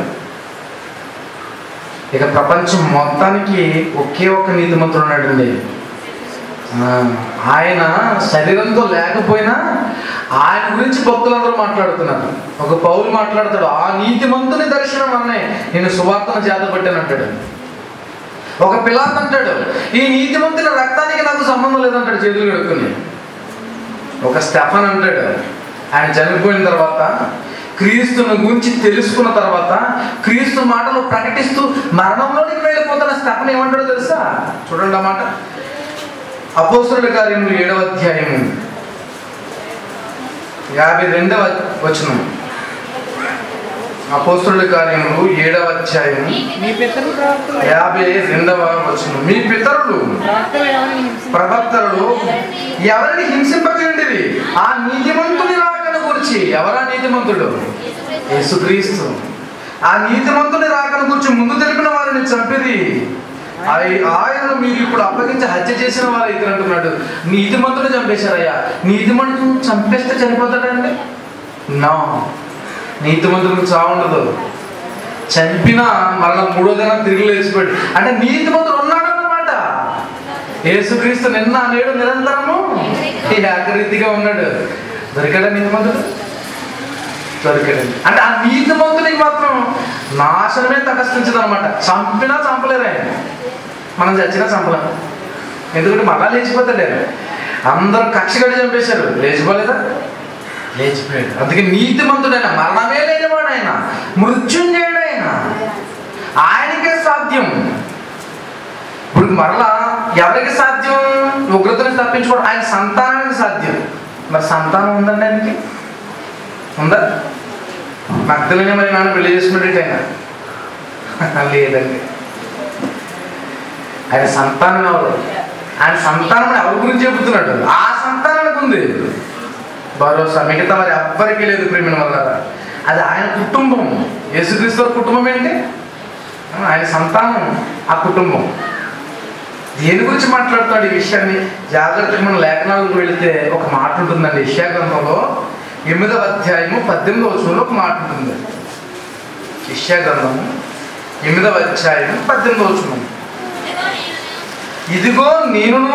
Speaker 1: ఇక ప్రపంచం మొత్తానికి ఒకే ఒక్క నీతిమంతుడు ఉన్నాడండి ఆ, ఆయన శరీరంతో లేకపోయినా ఆయన గురించి భక్తులందరూ మాట్లాడుతున్నారు ఒక పౌలు మాట్లాడతాడు ఆ నీతిమంతుని దర్శనం అన్నే నేను సువార్తను చేతపట్టాను అంటాడు ఒక పిల్లాత్ అంటాడు ఈ నీతిమంతుని రక్తానికి నాకు సంబంధం లేదంటాడు చేతులు కడుక్కుని ఒక స్టెఫన్ అంటాడు ఆయన చనిపోయిన తర్వాత క్రీస్తుని గురించి తెలుసుకున్న తర్వాత క్రీస్తు మాటలు ప్రకటిస్తూ మరణంలోనికి వెళ్ళిపోతున్న స్టెఫన్ ఏమంటాడో తెలుసా చూడండి ఆ మాట అపోస్తుల కార్యములు ఏడవ అధ్యాయము యాభై రెండవ వచనం అపోస్తుల కార్యములు ఏడవ అధ్యాయము
Speaker 2: మీ పితరులు ప్రవక్తలు
Speaker 1: యాభై రెండవ వచనం మీ పితరులు
Speaker 2: ప్రవక్తలు ఎవరిని హింసించారు?
Speaker 1: ప్రవక్తలు ఎవరిని హింసింపకండిరి ఆ నీతిమంతుని రాకను గురించి ఎవరా నీతిమంతుడు యేసుక్రీస్తు ఆ నీతిమంతుని రాకను గురించి ముందు తెలిపిన వారిని చంపిరి ఆయ- ఆయనను మీరు ఇప్పుడు అప్పగించి హత్య చేసిన వారు అయితే అంటున్నాడు నీతిమంతుని చంపేశారయ్యా నీతిమంతుని చంపేస్తే చనిపోతాడండి నా నీతిమంతునికి చావుండదు చంపినా మరలా మూడో దినం తిరిగి లేచిపోయాడు అంటే నీతిమంతుడు ఉన్నాడన్నమాట యేసుక్రీస్తు నిన్న నేడు నిరంతరము ఏకరీతిగా ఉన్నాడు దొరికాడా నీతిమంతుడు దొరికాడండి అంటే ఆ నీతిమంతునికి మాత్రం నాశనమే తటస్థించదు అనమాట చంపినా చంపలేరు ఆయన మనం చచ్చినా చంపలేము ఎందుకంటే మళ్ళా లేచిపోతాడు ఆయన అందరూ కక్ష కట్టి చంపేశారు లేచిపోలేదా లేచిపోయాడు అందుకే నీతిమంతుడైన మరణమే లేనివాడు ఆయన మృత్యుంజయుడు ఆయన ఆయనకే సాధ్యం ఇప్పుడు ఇప్పుడు మరలా ఎవరికి సాధ్యం ఉగ్రతను తప్పించుకోవడం ఆయన సంతానానికి సాధ్యం మరి సంతానం ఉందండి ఆయనకి ఉందా భక్తులని మరి నాన్న పెళ్లి చేసుకున్నట్టు ఆయన లేదండి ఆయన సంతానం ఎవరు ఆయన సంతానం ఎవరి గురించి చెబుతున్నాడు ఆ సంతానానికి ఉంది భరోసా మిగతా మరి ఎవ్వరికీ లేదు ప్రేమిన వల్ల అది ఆయన కుటుంబం యేసుక్రీస్తు వారి కుటుంబం ఏంటి ఆయన సంతానం ఆ కుటుంబం దేని గురించి మాట్లాడుతాడు ఈ విషయాన్ని జాగ్రత్తగా మన లేఖనాలకు వెళితే ఒక మాట ఉంటుందండి ఇషయా గ్రంథంలో ఎనిమిదవ అధ్యాయము పద్దెనిమిదవ వచనంలో ఒక మాట ఉంటుంది ఇషయా గ్రంథము ఎనిమిదవ అధ్యాయం పద్దెనిమిదవ వచనం ఇదిగో నేనును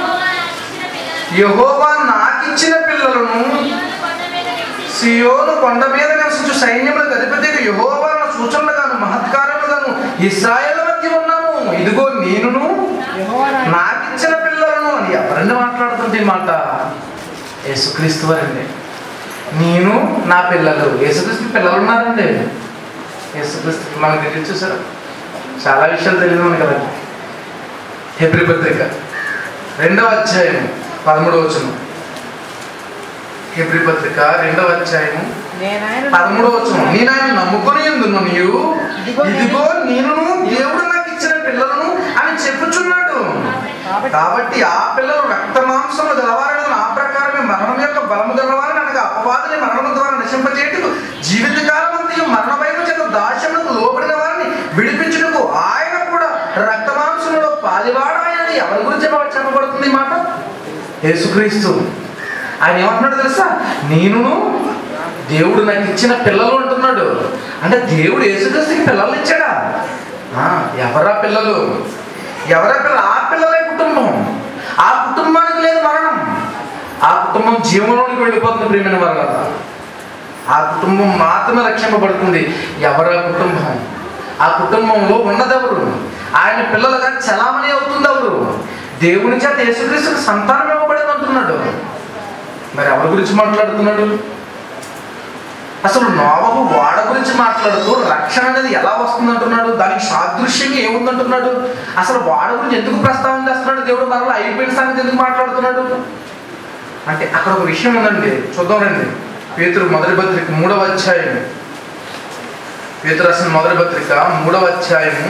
Speaker 1: యహోవా నాకిచ్చిన పిల్లలను సియోను కొండ మీద నివసించు సైన్యములకు అధిపతి యహోవా నా సూచనలుగాను మహత్కారములుగాను ఇస్రాయేల్ మధ్య ఉన్నాము ఇదిగో నేనును
Speaker 2: యెహోవా నా-
Speaker 1: నాకిచ్చిన పిల్లలను అని ఎవరండి మాట్లాడుతుంది ఈ మాట యేసుక్రీస్తు వారండి నేను నా పిల్లలు యేసుక్రీస్తు పిల్లలు ఉన్నారండి యేసుక్రీస్తు మనకు తెలియదు చూసారా చాలా విషయాలు తెలియదు మనకి కదండి హెబ్రి పత్రిక రెండవ అధ్యాయం పదమూడవ వచనం హెబ్రి పత్రిక రెండవ అధ్యాయము
Speaker 2: నేను ఆయన
Speaker 1: పదమూడవ వచనం నేను ఆయన నమ్ముకొని ఎందును నీవు ఇదిగో నేను దేవుడు నాకు ఇచ్చిన పిల్లలను అని చెప్పుచున్నాడు
Speaker 2: కాబట్టి
Speaker 1: కాబట్టి ఆ పిల్లలు రక్త మాంసము గలవారని ఆ ప్రకారమే మరణం యొక్క బలము గలవారని అనగా అపవాదిని మరణము ద్వారా నశింపచేయటకు జీవితకాలం అంతయు మరణ భయము చేత దాస్యములకు లోబడిన వారిని విడిపించుటకు ఆయన కూడా రక్త మాంసములో పాలివాడాయని ఎవరి గురించి చెప్పబడుతుంది ఈ మాట యేసుక్రీస్తు ఆయన ఏమంటున్నాడు తెలుసా నేనును దేవుడు నాకు ఇచ్చిన పిల్లలు అంటున్నాడు అంటే దేవుడు యేసుక్రీస్తుకి పిల్లలు ఇచ్చాడా ఆ, ఎవరా పిల్లలు ఎవరా పిల్ల ఆ పిల్లలే కుటుంబం ఆ కుటుంబానికి లేదు మరణం ఆ కుటుంబం జీవంలోనికి వెళ్ళిపోతుంది ప్రియమైన వల్ల ఆ కుటుంబం మాత్రమే రక్షింపబడుతుంది ఎవరా కుటుంబం ఆ కుటుంబంలో ఉన్నదెవరు ఆయన పిల్లలుగా చలామణి అవుతుంది ఎవరు దేవుని చేత యేసుక్రీస్తుకు సంతానం ఇవ్వబడింది అంటున్నాడు మరి ఎవరి గురించి మాట్లాడుతున్నాడు అసలు నోవహు వాడ గురించి మాట్లాడుతూ రక్షణ అనేది ఎలా వస్తుంది అంటున్నాడు దానికి సాదృశ్యంగా ఏముందంటున్నాడు అసలు వాడ గురించి ఎందుకు ప్రస్తావన చేస్తున్నాడు దేవుడు మరలా అయిపోయిన సంగతి ఎందుకు మాట్లాడుతున్నాడు అంటే అక్కడ ఒక విషయం ఉందండి చూద్దాం రండి పేతురు మొదటి పత్రిక మూడవ అధ్యాయం పేతురు రాసిన మొదటి పత్రిక మూడవ అధ్యాయము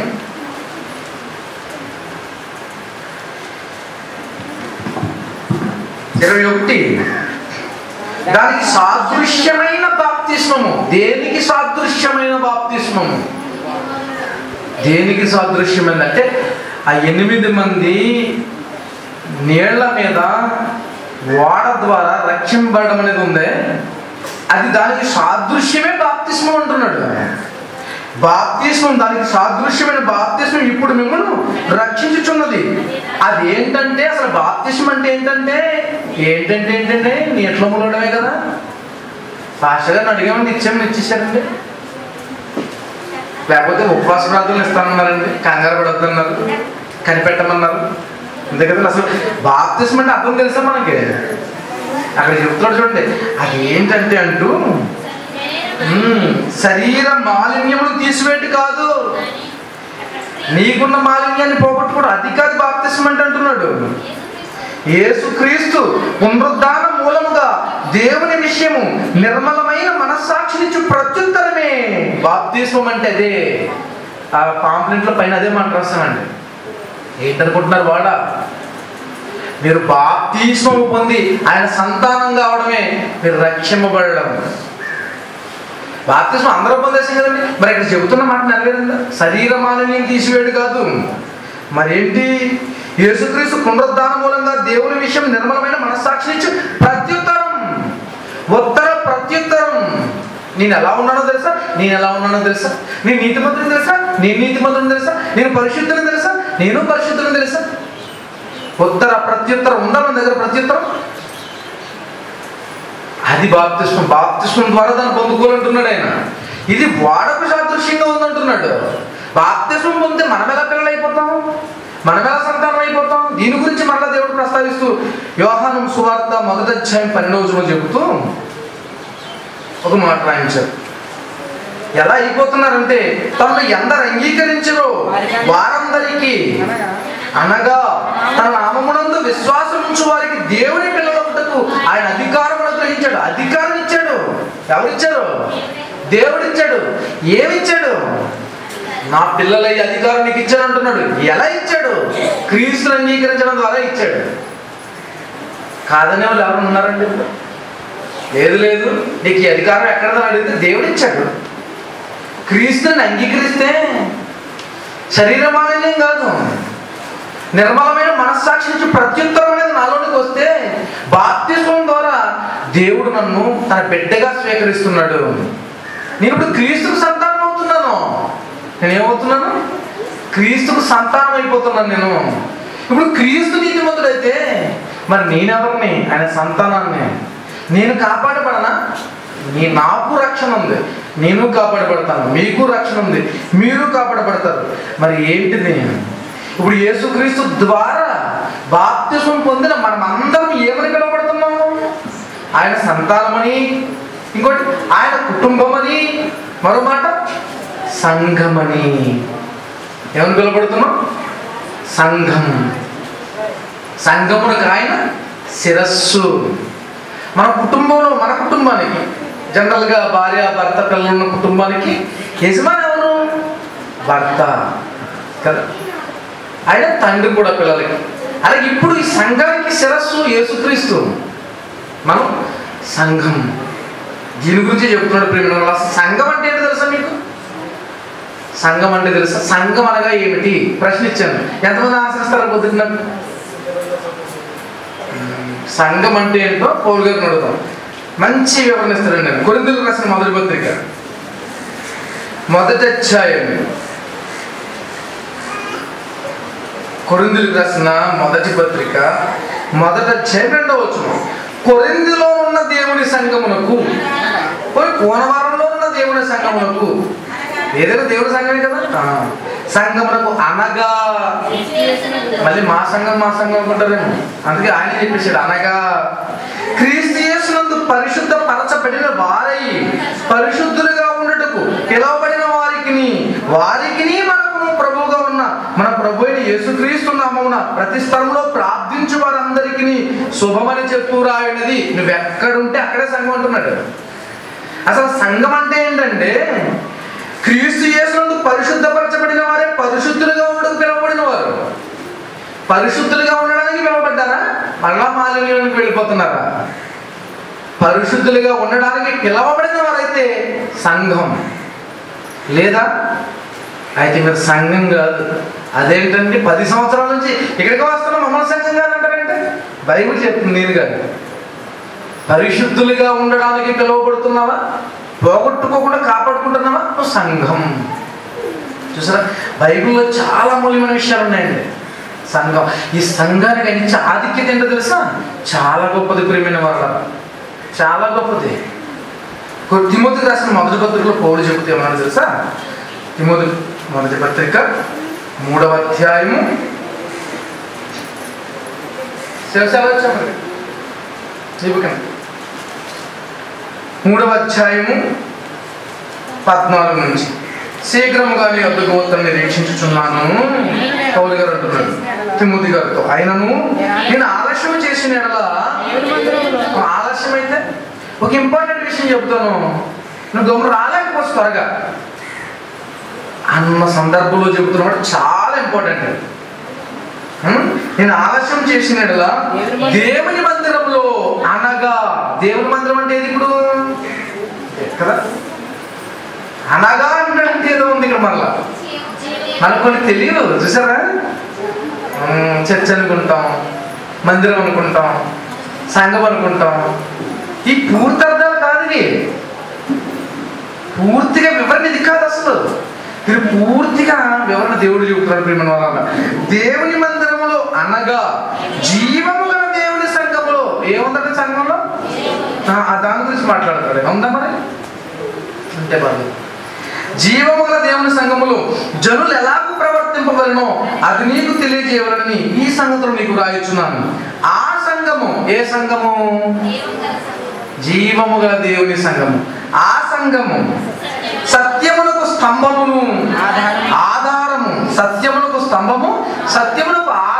Speaker 1: ఇరవై ఒకటి దానికి సాదృశ్యమైన బాప్తిస్మము దేనికి సాదృశ్యమైన బాప్తిస్మము దేనికి సాదృశ్యమైంది అంటే ఆ ఎనిమిది మంది నీళ్ల మీద ఓడ ద్వారా రక్షింపబడడం అనేది ఉందే అది దానికి సాదృశ్యమే బాప్తిస్మం అంటున్నాడు బాప్తిస్మం దానికి సాదృశ్యమైన బాప్తిస్మం ఇప్పుడు మిమ్మల్ని రక్షించుచున్నది అది ఏంటంటే అసలు బాప్తిస్మం అంటే ఏంటంటే ఏంటంటే ఏంటంటే నీటిలో ములగడమే కదా పాస్టర్ గారిని అడిగామని ఇచ్చామని ఇచ్చేసారండి లేకపోతే ఉపవాస ప్రార్థనలు ఇస్తానన్నారండి కంగారు పడొద్దన్నారు కనిపెట్టమన్నారు అంతే కదా అసలు బాప్తిస్మం అంటే అర్థం తెలుసా మనకి అక్కడ చెప్తున్నాడు చూడండి అది ఏంటంటే అంటూ ఉమ్, శరీర మాలిన్యమును తీసివేటి కాదు నీకున్న మాలిన్యాన్ని పోగొట్టుకోవడం అది కాదు బాప్తిస్మం అంటే అంటున్నాడు యేసుక్రీస్తు పునరుద్ధాన మూలముగా దేవుని విషయము నిర్మలమైన మనస్సాక్షినిచ్చు ప్రత్యుత్తరమే బాప్తిస్మం అంటే అదే ఆ పాంప్లెంట్ల పైన అదే మాట రాస్తానండి ఏంటనుకుంటున్నారు వాడ మీరు బాప్తిస్మము పొంది ఆయన సంతానం కావడమే మీరు రక్షింపబడడం బాప్తిస్మం అందరూ పొందేసాం కదండి మరి ఇక్కడ చెబుతున్న మాట నెరవేరిందా శరీర మాలిన్యం తీసివేడు కాదు మరేంటి యేసుక్రీస్తు పునరుద్ధాన మూలంగా దేవుని విషయం నిర్మలమైన మనస్సాక్షినిచ్చు ప్రత్యుత్తరం ఉత్తర ప్రత్యుత్తరం నేను ఎలా ఉన్నానో తెలుసా నేను ఎలా ఉన్నానో తెలుసా నేను నీతిమంతుని తెలుసా నేను నీతిమంతుని తెలుసా నేను పరిశుద్ధుని తెలుసా నేను పరిశుద్ధుని తెలుసా ఉత్తర ప్రత్యుత్తరం ఉందా మన దగ్గర ప్రత్యుత్తరం అది బాప్తిస్మం బాప్తిస్మం ద్వారా దాన్ని పొందుకోవాలంటున్నాడు ఆయన ఇది వాడకు సాదృశ్యంగా ఉందంటున్నాడు బాప్తిస్మం పొందితే మనం ఎలా పిల్లలు అయిపోతాం మనం ఎలా సంతానం అయిపోతాం దీని గురించి మరలా దేవుడు ప్రస్తావిస్తూ యోహానం సువార్త మొదటి అధ్యాయం పన్నెండవ చెబుతూ ఒక మాట రాయించారు ఎలా అయిపోతున్నారంటే తమను ఎందరు అంగీకరించరో వారందరికీ
Speaker 2: అనగా
Speaker 4: అనగా తన నామమునందు విశ్వాసం ఉంచు వారికి దేవుని పిల్లలకుటకు ఆయన అధికారం అనుగ్రహించాడు అధికారం ఇచ్చాడు ఎవరిచ్చారు దేవుడిచ్చాడు ఏమిచ్చాడు నా పిల్లల ఈ అధికారం నీకు ఇచ్చాడు అంటున్నాడు ఎలా ఇచ్చాడు క్రీస్తుని అంగీకరించడం ద్వారా ఇచ్చాడు కాదనే వాళ్ళు ఎవరు ఉన్నారండి ఇప్పుడు? లేదు లేదు నీకు ఈ అధికారం ఎక్కడదని అడిగితే దేవుడు ఇచ్చాడు క్రీస్తుని అంగీకరిస్తే శరీర మాలిన్యం కాదు నిర్మలమైన మనస్సాక్షి నుంచి ప్రత్యుత్తరం అనేది నాలోనికి వస్తే బాప్తిస్వం ద్వారా దేవుడు నన్ను తన బిడ్డగా స్వీకరిస్తున్నాడు నేను ఇప్పుడు క్రీస్తుకు సంతానం అవుతున్నాను నేను ఏమవుతున్నాను క్రీస్తుకు సంతానం అయిపోతున్నాను నేను ఇప్పుడు క్రీస్తు నీతిమంతుడైతే మరి నేనెవరిని ఆయన సంతానాన్ని నేను కాపాడబడనా నీ నాకు రక్షణ ఉంది నేను కాపాడబడతాను మీకు రక్షణ ఉంది మీరు కాపాడబడతారు మరి ఏంటిది ఇప్పుడు యేసుక్రీస్తు ద్వారా బాప్తిసం పొందిన మనం అందరం ఏమని పిలువబడుతున్నాము ఆయన సంతానమని ఇంకోటి ఆయన కుటుంబం అని మరో మాట సంఘమని ఏమని పిలువబడుతున్నాం సంఘం సంఘమునకు ఆయన శిరస్సు మన కుటుంబంలో మన కుటుంబానికి జనరల్గా భార్య భర్త పిల్లలు ఉన్న కుటుంబానికి యజమాని ఎవరు భర్త కదా ఆయన తండ్రి కూడా పిల్లలకి అలాగే ఇప్పుడు ఈ సంఘానికి శిరస్సు యేసుక్రీస్తు మనం సంఘం దీని గురించి చెప్తున్నాడు ప్రేమ అసలు సంఘం అంటే ఏంటో తెలుసా మీకు సంఘం అంటే తెలుసా సంఘం అనగా ఏమిటి ప్రశ్న ఇచ్చాను ఎంతమంది ఆశిస్తారు పొద్దున్న నాకు? సంఘం అంటే ఏంటో పౌల్ గారిని అడుగుతాం మంచి వివరణ ఇస్తారండి నేను కొరిందులకు రాసిన మొదటి పత్రిక మొదటి అధ్యాయం కొరిందులకు రాసిన మొదటి పత్రిక మొదట అధ్యాయం రెండవ వచ్చును కొరిందిలో ఉన్న దేవుని సంఘమునకు పోయి కోనవారంలో ఉన్న దేవుని సంఘమునకు ఏదైనా దేవుని సంఘమే కదా ఆ. సంఘమునకు అనగా మళ్ళీ మా సంఘం మా సంఘం అనుకుంటారేమో అందుకే ఆయన చెప్పేశాడు అనగా క్రీస్తు యేసునందు పరిశుద్ధ పరచబడిన వారై పరిశుద్ధులుగా ఉండటకు పిలువబడిన వారికి వారికి మనకు ప్రభువుగా ఉన్న మన ప్రభు అయిన యేసుక్రీస్తు నామమున ప్రతి స్థలంలో ప్రార్థించు వారందరికీ శుభమని చెప్పు రాయనది నువ్వు ఎక్కడుంటే అక్కడే సంఘం అంటున్నాడు అసలు సంఘం అంటే ఏంటంటే క్రీస్తు యేసునందు పరిశుద్ధపరచబడిన వారే పరిశుద్ధులుగా ఉండడం పిలువబడిన వారు పరిశుద్ధులుగా ఉండడానికి పిలువబడ్డారా మళ్ళా మాలిన్యానికి వెళ్ళిపోతున్నారా పరిశుద్ధులుగా ఉండడానికి పిలవబడిన వారైతే సంఘం లేదా అయితే మీరు సంఘం కాదు అదేంటంటే పది సంవత్సరాల నుంచి ఇక్కడికి వస్తున్న మమ్మల్ని సంఘం కాదు అంటారంటే బైబిల్ చెప్తుంది నేను కాదు పరిశుద్ధులుగా ఉండడానికి పిలువబడుతున్నావా పోగొట్టుకోకుండా కాపాడుకుంటున్నావా నువ్వు సంఘం చూసారా బైబిల్లో చాలా మూల్యమైన విషయాలు ఉన్నాయండి సంఘం ఈ సంఘానికి ఇచ్చే ఆధిక్యత ఏంటో తెలుసా చాలా గొప్పది ప్రియమైన వాళ్ళ చాలా గొప్పది కొ- తిమోతికి రాసిన మొదటి పత్రికలో పౌరులు చెబుతే ఏమన్నా తెలుసా తిమోతి మొదటి పత్రిక మూడవ అధ్యాయము శివశాల వచ్చాము చెబుకండి మూడవ అధ్యాయము పద్నాలుగు నుంచి శీఘ్రముగా నీ వద్దకు వద్దను నిరీక్షించుచున్నాను పౌలు గారు అంటున్నాడు తిమోతి గారితో ఆయనను నేను ఆలస్యం చేసిన ఎడల
Speaker 2: దేవుని మందిరంలో
Speaker 4: ఆలస్యం అయితే ఒక ఇంపార్టెంట్ విషయం చెప్తాను నువ్వు గమ్మున రాలేకపోవచ్చు త్వరగా అన్న సందర్భంలో చెబుతున్నమాట చాలా ఇంపార్టెంట్ హ్మ్? నేను ఆలస్యం చేసిన ఎడల దేవుని మందిరంలో అనగా దేవుని మందిరం అంటే ఏది ఇప్పుడు కదా అనగా అంటే ఏదో ఉంది ఇక్కడ మరలా మనకు కొన్ని తెలియదు చూసారా ఉమ్, చర్చ్ అనుకుంటాం మందిరం అనుకుంటాం సంఘం అనుకుంటాం ఈ పూర్తి అర్థాలు కాదు ఇవి పూర్తిగా వివరణ ఇది కాదు అసలు ఇది పూర్తిగా వివరణ దేవుడు చెబుతున్నాడు ప్రేమ వల్ల దేవుని మందిరములో అనగా జీవము గల దేవుని సంఘములో ఏముందంటే సంఘంలో ఆ, ఆ దాని గురించి మాట్లాడతాడు ఉందా మరి అంటే పర్లేదు జీవము గల దేవుని సంఘములు జనులు ఎలాగూ ప్రవర్తింపవలనో అది నీకు తెలియజేయవలని ఈ సంగతులు నీకు రాయొచ్చున్నాను ఆ సంఘము ఏ సంఘము జీవము గల దేవుని సంఘము ఆ సంఘము సత్యమునకు స్తంభమును ఆధారము సత్యమునకు స్తంభము సత్యమునకు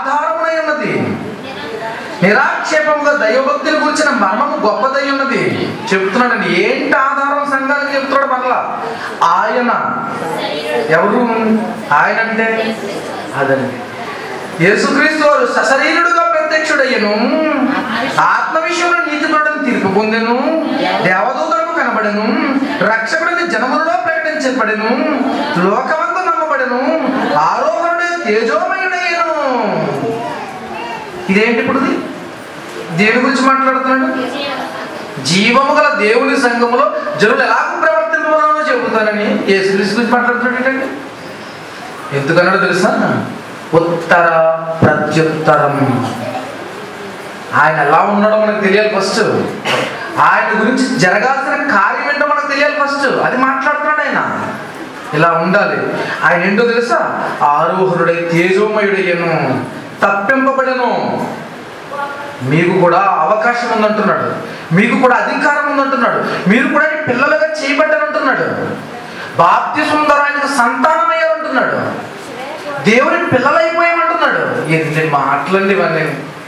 Speaker 4: నిరాక్షేపముగా దైవభక్తిని గురించిన మర్మము గొప్పదై ఉన్నది చెప్తున్నాడండి ఏంటి ఆధారం సంఘానికి చెప్తున్నాడు మరలా ఆయన ఎవరు ఆయన అంటే అదండి యేసుక్రీస్తు వారు సశరీరుడుగా ప్రత్యక్షుడయ్యను ఆత్మ విషయంలో నీతిపడని తీర్పు పొందెను దేవదూతలకు కనబడెను రక్షకుడిని జనములలో ప్రకటించబడెను లోకమందు నమ్మబడెను ఆరోహణుడే తేజోమయుడయ్యను ఇదేంటి ఇప్పుడు ఇది? దేని గురించి మాట్లాడుతున్నాడు జీవము గల దేవుని సంఘములో జనులు ఎలా ప్రవర్తించబడాలో చెబుతానని యేసుక్రీస్తు గురించి మాట్లాడుతున్నాడు ఏంటండి ఎందుకన్నాడో తెలుసా ఉత్తర ప్రత్యుత్తరం ఆయన ఎలా ఉన్నాడో మనకు తెలియాలి ఫస్ట్ ఆయన గురించి జరగాల్సిన కార్యం ఏంటో మనకు తెలియాలి ఫస్ట్ అది మాట్లాడుతున్నాడు ఆయన ఇలా ఉండాలి ఆయన ఏంటో తెలుసా ఆరోహరుడై తేజోమయుడయ్యను తప్పింపబడను మీకు కూడా అవకాశం ఉందంటున్నాడు మీకు కూడా అధికారం ఉందంటున్నాడు మీరు కూడా పిల్లలుగా చేయబడ్డారంటున్నాడు బాప్తి సుందరానికి సంతానమయ్యారంటున్నాడు దేవుని పిల్లలైపోయామంటున్నాడు ఎన్ని మాటలండి ఇవన్నీ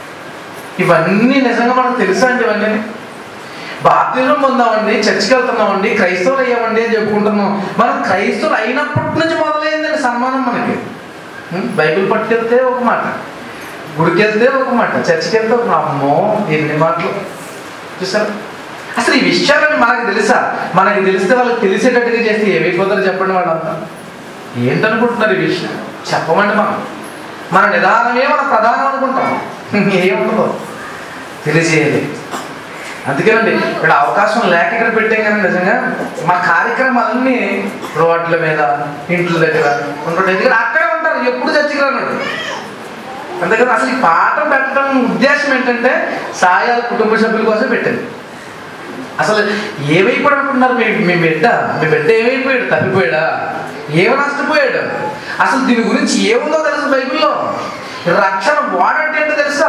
Speaker 4: ఇవన్నీ నిజంగా మనకు తెలుసా అండి ఇవన్నీ బాప్తిజం పొందామండి చర్చికి వెళ్తున్నామండి క్రైస్తవులు అయ్యామండి అని చెప్పుకుంటున్నాం మనం క్రైస్తవులు అయినప్పటి నుంచి మొదలైందండి సన్మానం మనకి ఉం? బైబిల్ పట్టుకెళ్తే ఒక మాట గుడికి వెళ్తే ఒక మాట చర్చికి వెళ్తే ఒక మాట. అమ్మో ఎన్ని మాటలు చూసారు అసలు ఈ విషయాలని మనకు తెలుసా మనకి తెలిస్తే వాళ్ళకి తెలిసేటట్టుగా చేస్తే ఏమైపోతారో చెప్పండి వాళ్ళంతా ఏంటనుకుంటున్నారు ఈ విషయం చెప్పమండి మనం మన నిదానమే మన ప్రధానం అనుకుంటాం ఏముండదు తెలిసేది అందుకేనండి ఇక్కడ అవకాశం లేక ఇక్కడ పెట్టాం కానీ నిజంగా మా కార్యక్రమాలన్నీ రోడ్ల మీద ఇంట్ల దగ్గర ఉండడం ఎందుకంటే అక్కడే ఉంటారు ఎప్పుడు చర్చికి రాన్నాడు అందుకని అసలు ఈ పాఠం పెట్టడం ఉద్దేశం ఏంటంటే సాయాల కుటుంబ సభ్యుల కోసం పెట్టింది అసలు ఏమైపోయాడు అనుకుంటున్నారు మీ మీ బిడ్డ మీ బిడ్డ ఏమైపోయాడు తప్పిపోయాడా ఏమి నష్టపోయాడు అసలు దీని గురించి ఏముందో తెలుసు బైబిల్లో రక్షణ వాడంటే ఏంటో తెలుసా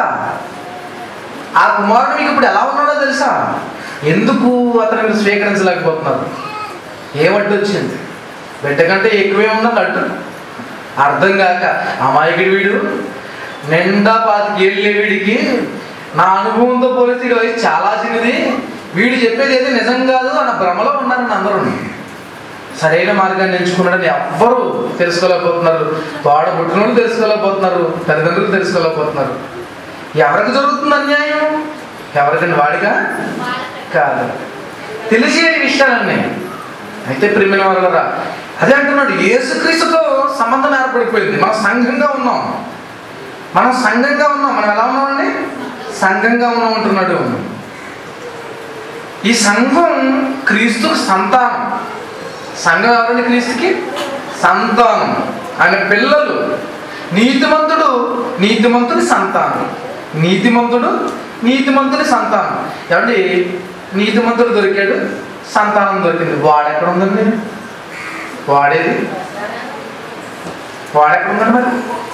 Speaker 4: ఆ కుమారుడు మీకు ఇప్పుడు ఎలా ఉన్నాడో తెలుసా ఎందుకు అతను మీరు స్వీకరించలేకపోతున్నారు ఏమడ్డు వచ్చింది బిడ్డ కంటే ఎక్కువే ఉన్నది అడ్డు అర్థం కాక అమాయకుడి వీడు నిండా పాతికి ఏళ్ళే వీడికి నా అనుభవంతో పోలిస్తే ఈ వయసు చాలా చిన్నది వీడు చెప్పేది అయితే నిజం కాదు అన్న భ్రమలో ఉన్నారని అందరూ సరైన మార్గాన్ని ఎంచుకున్నాడని ఎవ్వరూ తెలుసుకోలేకపోతున్నారు తోడ పుట్టినోళ్ళు తెలుసుకోలేకపోతున్నారు తల్లిదండ్రులు తెలుసుకోలేకపోతున్నారు ఎవరికి జరుగుతుంది అన్యాయం ఎవరికండి వాడిగా కాదు తెలిసేది విషయాలన్నీ అయితే ప్రేమిన వాళ్ళరా అదే అంటున్నాడు యేసుక్రీస్తుతో సంబంధం ఏర్పడిపోయింది మనం సంఘంగా ఉన్నాం మనం సంఘంగా ఉన్నాం మనం ఎలా ఉన్నామండి సంఘంగా ఉన్నాం అంటున్నాడు ఈ సంఘం క్రీస్తుకు సంతానం సంఘం ఎవరండి క్రీస్తుకి సంతానం ఆయన పిల్లలు నీతిమంతుడు నీతిమంతుని సంతానం నీతిమంతుడు నీతిమంతుని సంతానం ఏమండి నీతిమంతుడు దొరికాడు సంతానం దొరికింది వాడెక్కడ ఉందండి వాడేది వాడెక్కడ ఉందండి మరి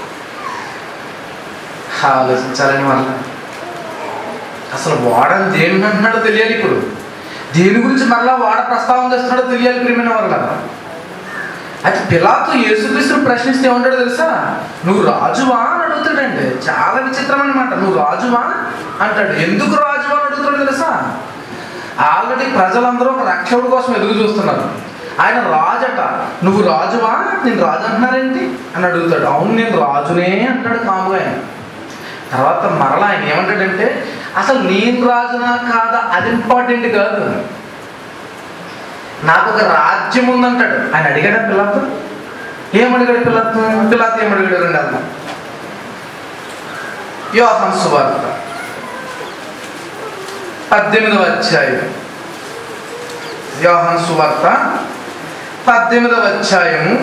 Speaker 4: ఆలోచించాలని వల్ల అసలు వాడని దేని అంటున్నాడో తెలియాలి ఇప్పుడు దేని గురించి మరలా వాడ ప్రస్తావన చేస్తున్నాడో తెలియాలి ప్రియమైన వల్ల అయితే పిలాతు యేసుక్రీస్తుని ప్రశ్నిస్తే ఏమంటాడో తెలుసా నువ్వు రాజువా అని అడుగుతాడండి చాలా విచిత్రమైన మాట నువ్వు రాజువా అంటాడు ఎందుకు రాజువా అని అడుగుతాడు తెలుసా ఆల్రెడీ ప్రజలందరూ ఒక రక్షకుడి కోసం ఎదురు చూస్తున్నారు ఆయన రాజట నువ్వు రాజువా నేను రాజు అంటున్నారేంటి అని అడుగుతాడు అవును నేను రాజునే అంటాడు కాముగా ఆయన తర్వాత మరలా ఆయన ఏమంటాడంటే అసలు నేను రాజునా కాదా అది ఇంపార్టెంట్ కాదు నాకు ఒక రాజ్యం ఉందంటాడు ఆయన అడిగాడా పిల్లతో ఏమడిగాడు పిల్లతో పిల్లతో ఏమడిగాడు రెండు అన్న యోహన్ సువార్త పద్దెనిమిదవ అధ్యాయం యోహన్ సువార్త పద్దెనిమిదవ అధ్యాయము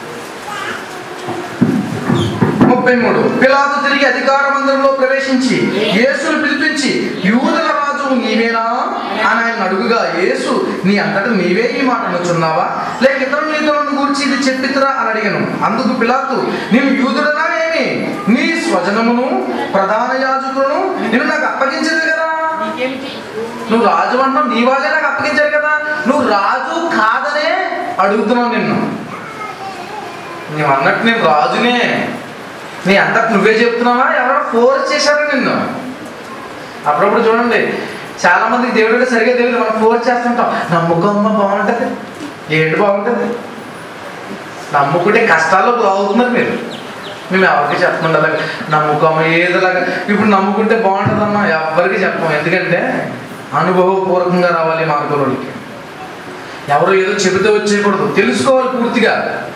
Speaker 4: ముప్పై మూడు పిలాతు తిరిగి అధికార మందిరంలో ప్రవేశించి యేసును పిలిపించి యూదుల రాజు నీవేనా అని ఆయన అడుగుగా యేసు నీ అంతటి నీవే ఈ మాట అనుచున్నావా లేక ఇతరులు నీతో నన్ను గూర్చి ఇది చెప్పితురా అని అడిగాను అందుకు పిలాతు నేను యూదుడనా ఏమి నీ స్వజనమును ప్రధాన యాజకులను నేను నాకు అప్పగించింది కదా నువ్వు రాజు అంటావు నీ వాళ్ళే నాకు అప్పగించారు కదా నువ్వు రాజు కాదనే అడుగుతున్నావు నిన్ను నువ్వు అన్నట్టు నేను రాజునే నీ అంతకు నువ్వే చెప్తున్నావా ఎవరో ఫోర్స్ చేశారు నిన్ను అప్పుడప్పుడు చూడండి చాలా మందికి దేవుడు అంటే సరిగా తెలియదు మనం ఫోర్స్ చేస్తుంటాం నమ్ముకమ్మ బాగుంటుంది ఏంటి బాగుంటుంది నమ్ముకుంటే కష్టాల్లో లాగుతున్నారు మీరు మేము ఎవరికి చెప్పమండి అలాగే నమ్ముకోమ ఏదోలాగా ఇప్పుడు నమ్ముకుంటే బాగుంటుందమ్మా ఎవరికి చెప్పం ఎందుకంటే అనుభవపూర్వకంగా రావాలి మార్గంలోకి ఎవరు ఏదో చెబితే వచ్చేయకూడదు తెలుసుకోవాలి పూర్తిగా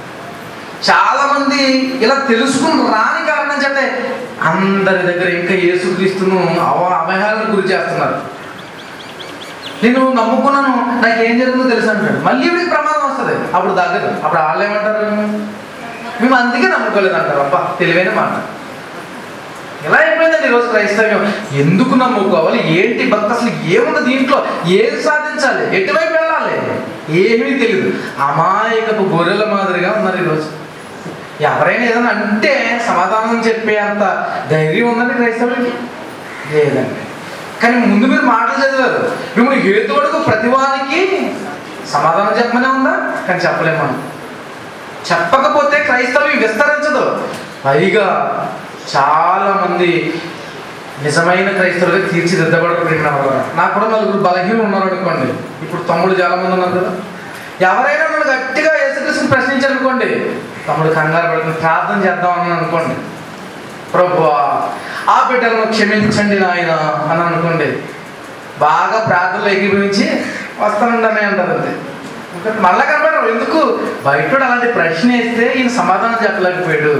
Speaker 4: చాలా మంది ఇలా తెలుసుకుని రాని కారణం చేతే అందరి దగ్గర ఇంకా యేసుక్రీస్తును అవ అవహేళనకు గురి చేస్తున్నారు నేను నమ్ముకున్నాను నాకు ఏం జరుగుతుందో తెలుసు అంటాడు మళ్ళీ వీడికి ప్రమాదం వస్తుంది అప్పుడు తగ్గదు అప్పుడు వాళ్ళు ఏమంటారు మేము అందుకే నమ్ముకోలేదు అంటారు అబ్బా తెలివైన మాట ఎలా అయిపోయిందండి ఈరోజు క్రైస్తవ్యం ఎందుకు నమ్ముకోవాలి ఏంటి భక్తి అసలు ఏముంది దీంట్లో ఏం సాధించాలి ఎటువైపు వెళ్ళాలి ఏమీ తెలియదు అమాయకపు గొర్రెల మాదిరిగా ఉన్నారు ఈరోజు ఎవరైనా ఏదైనా అంటే సమాధానం చెప్పే అంత ధైర్యం ఉందండి క్రైస్తవులకి లేదండి కానీ ముందు మీరు మాటలు చదివారు మిమ్మల్ని హేతువుడుకు ప్రతివానికి సమాధానం చెప్పమనే ఉందా కానీ చెప్పలేము మనం చెప్పకపోతే క్రైస్తవ్యం విస్తరించదు పైగా చాలా మంది నిజమైన క్రైస్తవులుగా తీర్చిదిద్దబడుతున్నారు నాకు కూడా నలుగురు బలహీనలు ఉన్నారు అనుకోండి ఇప్పుడు తమ్ముడు చాలా మంది ఉన్నారు కదా ఎవరైనా నన్ను గట్టిగా యేసుక్రీస్తుని ప్రశ్నించారు అనుకోండి తమ్ముడు కంగారు పడుతుంది ప్రార్థన చేద్దాం అని అనుకోండి ప్రభు ఆ బిడ్డలను క్షమించండి నాయన అని అనుకోండి బాగా ప్రార్థనలు ఎగిరించి వస్తానండి అని అంటారు అంతే ఇంకా మళ్ళా కనపడరు ఎందుకు బయటోడు అలాంటి ప్రశ్న వేస్తే ఈయన సమాధానం చెప్పలేకపోయాడు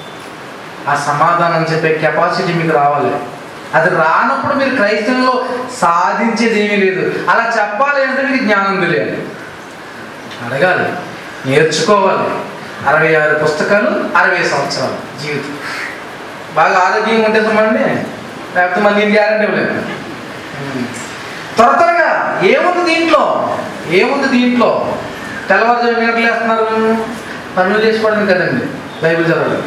Speaker 4: ఆ సమాధానం చెప్పే కెపాసిటీ మీకు రావాలి అది రానప్పుడు మీరు క్రైస్తవంలో సాధించేది ఏమీ లేదు అలా చెప్పాలి అంటే మీకు జ్ఞానం తెలియాలి అడగాలి నేర్చుకోవాలి అరవై ఆరు పుస్తకాలు అరవై సంవత్సరాలు జీవితం బాగా ఆరోగ్యంగా ఉంటే సుమండి లేకపోతే మళ్ళీ ఏం గ్యారంటీ ఇవ్వలేదు ఉమ్. త్వర త్వరగా ఏముంది దీంట్లో ఏముంది దీంట్లో తెల్లవారుజాము ఎన్ని గంటలు వేస్తున్నారు పనులు చేసుకోవడం కదండి బైబిల్ చదవడం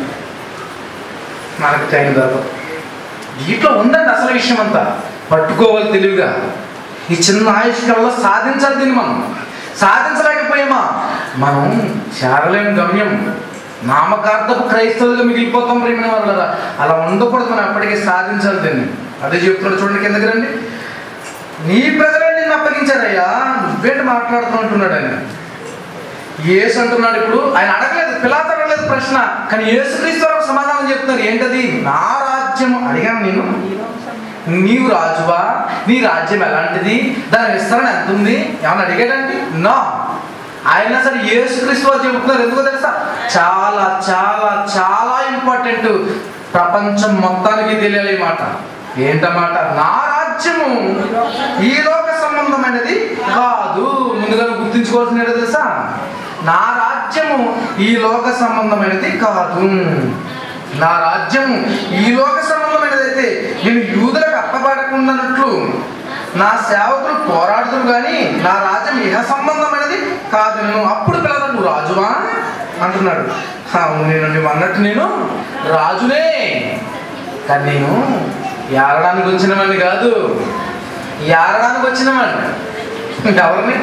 Speaker 4: మనకు టైం దొరకదు దీంట్లో ఉందండి అసలు విషయం అంతా పట్టుకోవాలి తెలివిగా ఈ చిన్న ఆయుష్కాలంలో సాధించాలి దీన్ని మనం సాధించలేకపోయామా మనం చేరలేని గమ్యం నామకార్థపు క్రైస్తవులుగా మిగిలిపోతాం ప్రేమిన వాళ్ళ అలా ఉండకూడదు మనం ఎప్పటికీ సాధించాలి దీన్ని అదే చెప్తున్నాడు చూడండి కిందకి రండి నీ ప్రజలే నిన్ను అప్పగించారయ్యా నువ్వేంటి మాట్లాడుతూ అంటున్నాడు ఆయన యేసు అంటున్నాడు ఇప్పుడు ఆయన అడగలేదు పిలాత అడగలేదు ప్రశ్న కానీ యేసుక్రీస్తు వారు సమాధానం చెప్తున్నారు ఏంటది నా రాజ్యం అడిగాను నేను నీవు రాజువా నీ రాజ్యం ఎలాంటిది దాని విస్తరణ ఎంత ఉంది ఏమన్నా అడిగాడండి నో ఆయన సరే యేసుక్రీస్తు వారు చెబుతున్నారు ఎందుకో తెలుసా చాలా చాలా చాలా ఇంపార్టెంట్ ప్రపంచం మొత్తానికి తెలియాలి ఈ మాట ఏంటన్నమాట నా రాజ్యము ఈ లోక సంబంధమైనది కాదు ముందుగా నువ్వు గుర్తుంచుకోవాల్సిన ఏంటో తెలుసా నా రాజ్యము ఈ లోక సంబంధమైనది కాదు నా రాజ్యము ఈ లోక సంబంధమైనది అయితే నేను యూదులకు అప్పబడకుండానట్లు నా సేవకులు పోరాడుతురు కానీ నా రాజ్యం ఇహ సంబంధమైనది కాదు నేను అప్పుడు పిల్లలు నువ్వు రాజువా అంటున్నాడు అవును నేను నువ్వు అన్నట్టు నేను రాజునే కానీ నేను ఏడడానికి వచ్చిన వాడిని కాదు ఏడడానికి వచ్చిన వాడిని ఎవరిని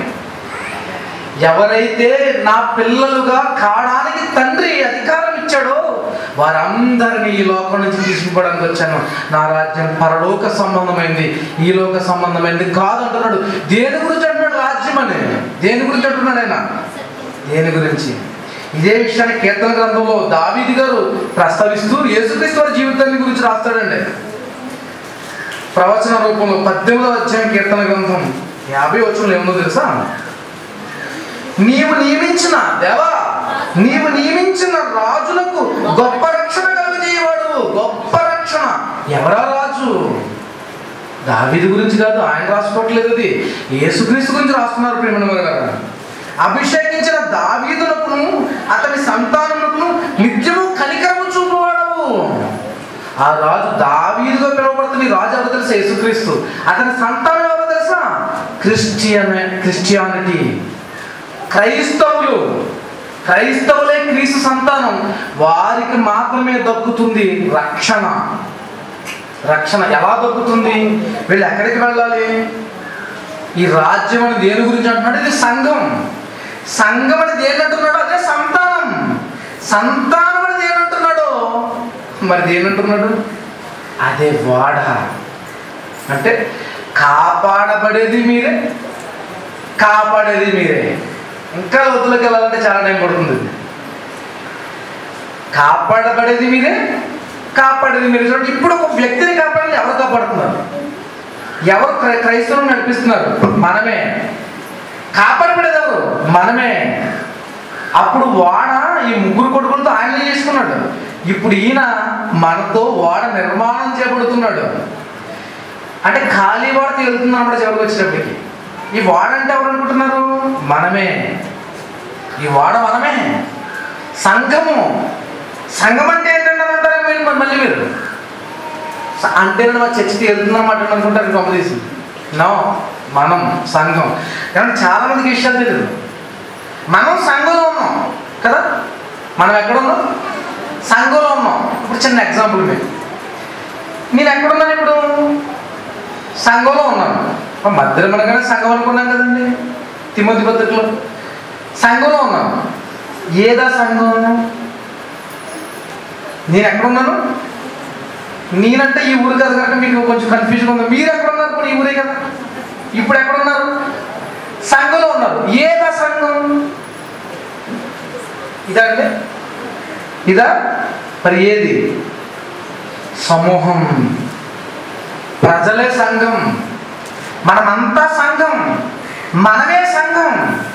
Speaker 4: ఎవరైతే నా పిల్లలుగా కాడానికి తండ్రి అధికారం ఇచ్చాడో వారందరినీ ఈ లోకం నుంచి తీసుకుపోవడానికి వచ్చాను నా రాజ్యం పరలోక సంబంధమైంది ఈ లోక సంబంధమైంది కాదు అంటున్నాడు దేని గురించి అంటున్నాడు రాజ్యం అని దేని గురించి అంటున్నాడు ఆయన దేని గురించి ఇదే విషయాన్ని కీర్తన గ్రంథంలో దావీది గారు ప్రస్తావిస్తూ యేసుక్రీస్తు వారి జీవితాన్ని గురించి రాస్తాడండి ప్రవచన రూపంలో పద్దెనిమిదవ అధ్యాయం కీర్తన గ్రంథం యాభై వచ్చులు ఏముందో తెలుసా నీవు నియమించిన దేవా నీవు నియమించిన రాజులకు గొప్ప రక్షణ కలుగజేయవాడు గొప్ప రక్షణ ఎవరా రాజు దావీది గురించి కాదు ఆయన రాసుకోవట్లేదు అది యేసుక్రీస్తు గురించి రాస్తున్నారు ప్రేమ గారు అభిషేకించిన దావీదునకును అతని సంతానమునకును నిత్యము కనికరము చూపువాడు ఆ రాజు దావీదుగా పిలువబడుతున్న ఈ రాజు ఎవరు తెలుసా యేసుక్రీస్తు అతని సంతానం ఎవరు తెలుసా క్రిస్టియన్ క్రిస్టియానిటీ క్రైస్తవులు క్రైస్తవులే క్రీస్తు సంతానం వారికి మాత్రమే దక్కుతుంది రక్షణ రక్షణ ఎలా దక్కుతుంది వీళ్ళు ఎక్కడికి వెళ్ళాలి ఈ రాజ్యం అని దేని గురించి అంటున్నాడు ఇది సంఘం సంఘం అని దేని అంటున్నాడు అదే సంతానం సంతానం అని దేని అంటున్నాడు మరి దేని అంటున్నాడు అదే వాడ అంటే కాపాడబడేది మీరే కాపాడేది మీరే ఇంకా లోతులోకి వెళ్ళాలంటే చాలా టైం పడుతుంది కాపాడబడేది మీరే కాపాడేది మీరే చూడండి ఇప్పుడు ఒక వ్యక్తిని కాపాడాలి ఎవరు కాపాడుతున్నారు ఎవరు క్రై- క్రైస్తవులను నడిపిస్తున్నారు మనమే కాపాడబడేది ఎవరు మనమే అప్పుడు వాడ ఈ ముగ్గురు కొడుకులతో ఆయన చేసుకున్నాడు ఇప్పుడు ఈయన మనతో వాడ నిర్మాణం చేయబడుతున్నాడు అంటే ఖాళీ వాడ తేలుతుంది అన్నమాట చివరికి వచ్చేటప్పటికి ఈ వాడ అంటే ఎవరు అనుకుంటున్నారు మనమే ఈ వాడ మనమే సంఘము సంఘం అంటే ఏంటంటే అని అంటారు మీరు మరి మళ్ళీ మీరు స- అంటే మా చర్చి తేలుతుందన్నమాట అనుకుంటారు గొప్ప తీసి నో మనం సంఘం కానీ చాలా మందికి విషయాలు తెలియదు మనం సంఘంలో ఉన్నాం కదా మనం ఎక్కడ ఉన్నాం సంఘంలో ఉన్నాం ఇప్పుడు చిన్న ఎగ్జాంపుల్ మీరు నేను ఎక్కడున్నాను ఇప్పుడు సంఘంలో ఉన్నాను మా మధ్యలో మనగానే సంఘం అనుకున్నాం కదండి తిమ్మతి పద్ధతిలో సంఘంలో ఉన్నాను ఏదా సంఘం నేను ఎక్కడున్నాను నేనంటే ఈ ఊరు కదా కనుక మీకు కొంచెం కన్ఫ్యూజన్ ఉంది మీరు ఎక్కడ ఉన్నారు ఇప్పుడు ఈ ఊరే కదా ఇప్పుడు ఎక్కడ ఉన్నారు సంఘంలో ఉన్నారు ఏదా సంఘం ఇదా అండి ఇదా మరి ఏది సమూహం ప్రజలే సంఘం మనమంతా సంఘం మనమే సంఘం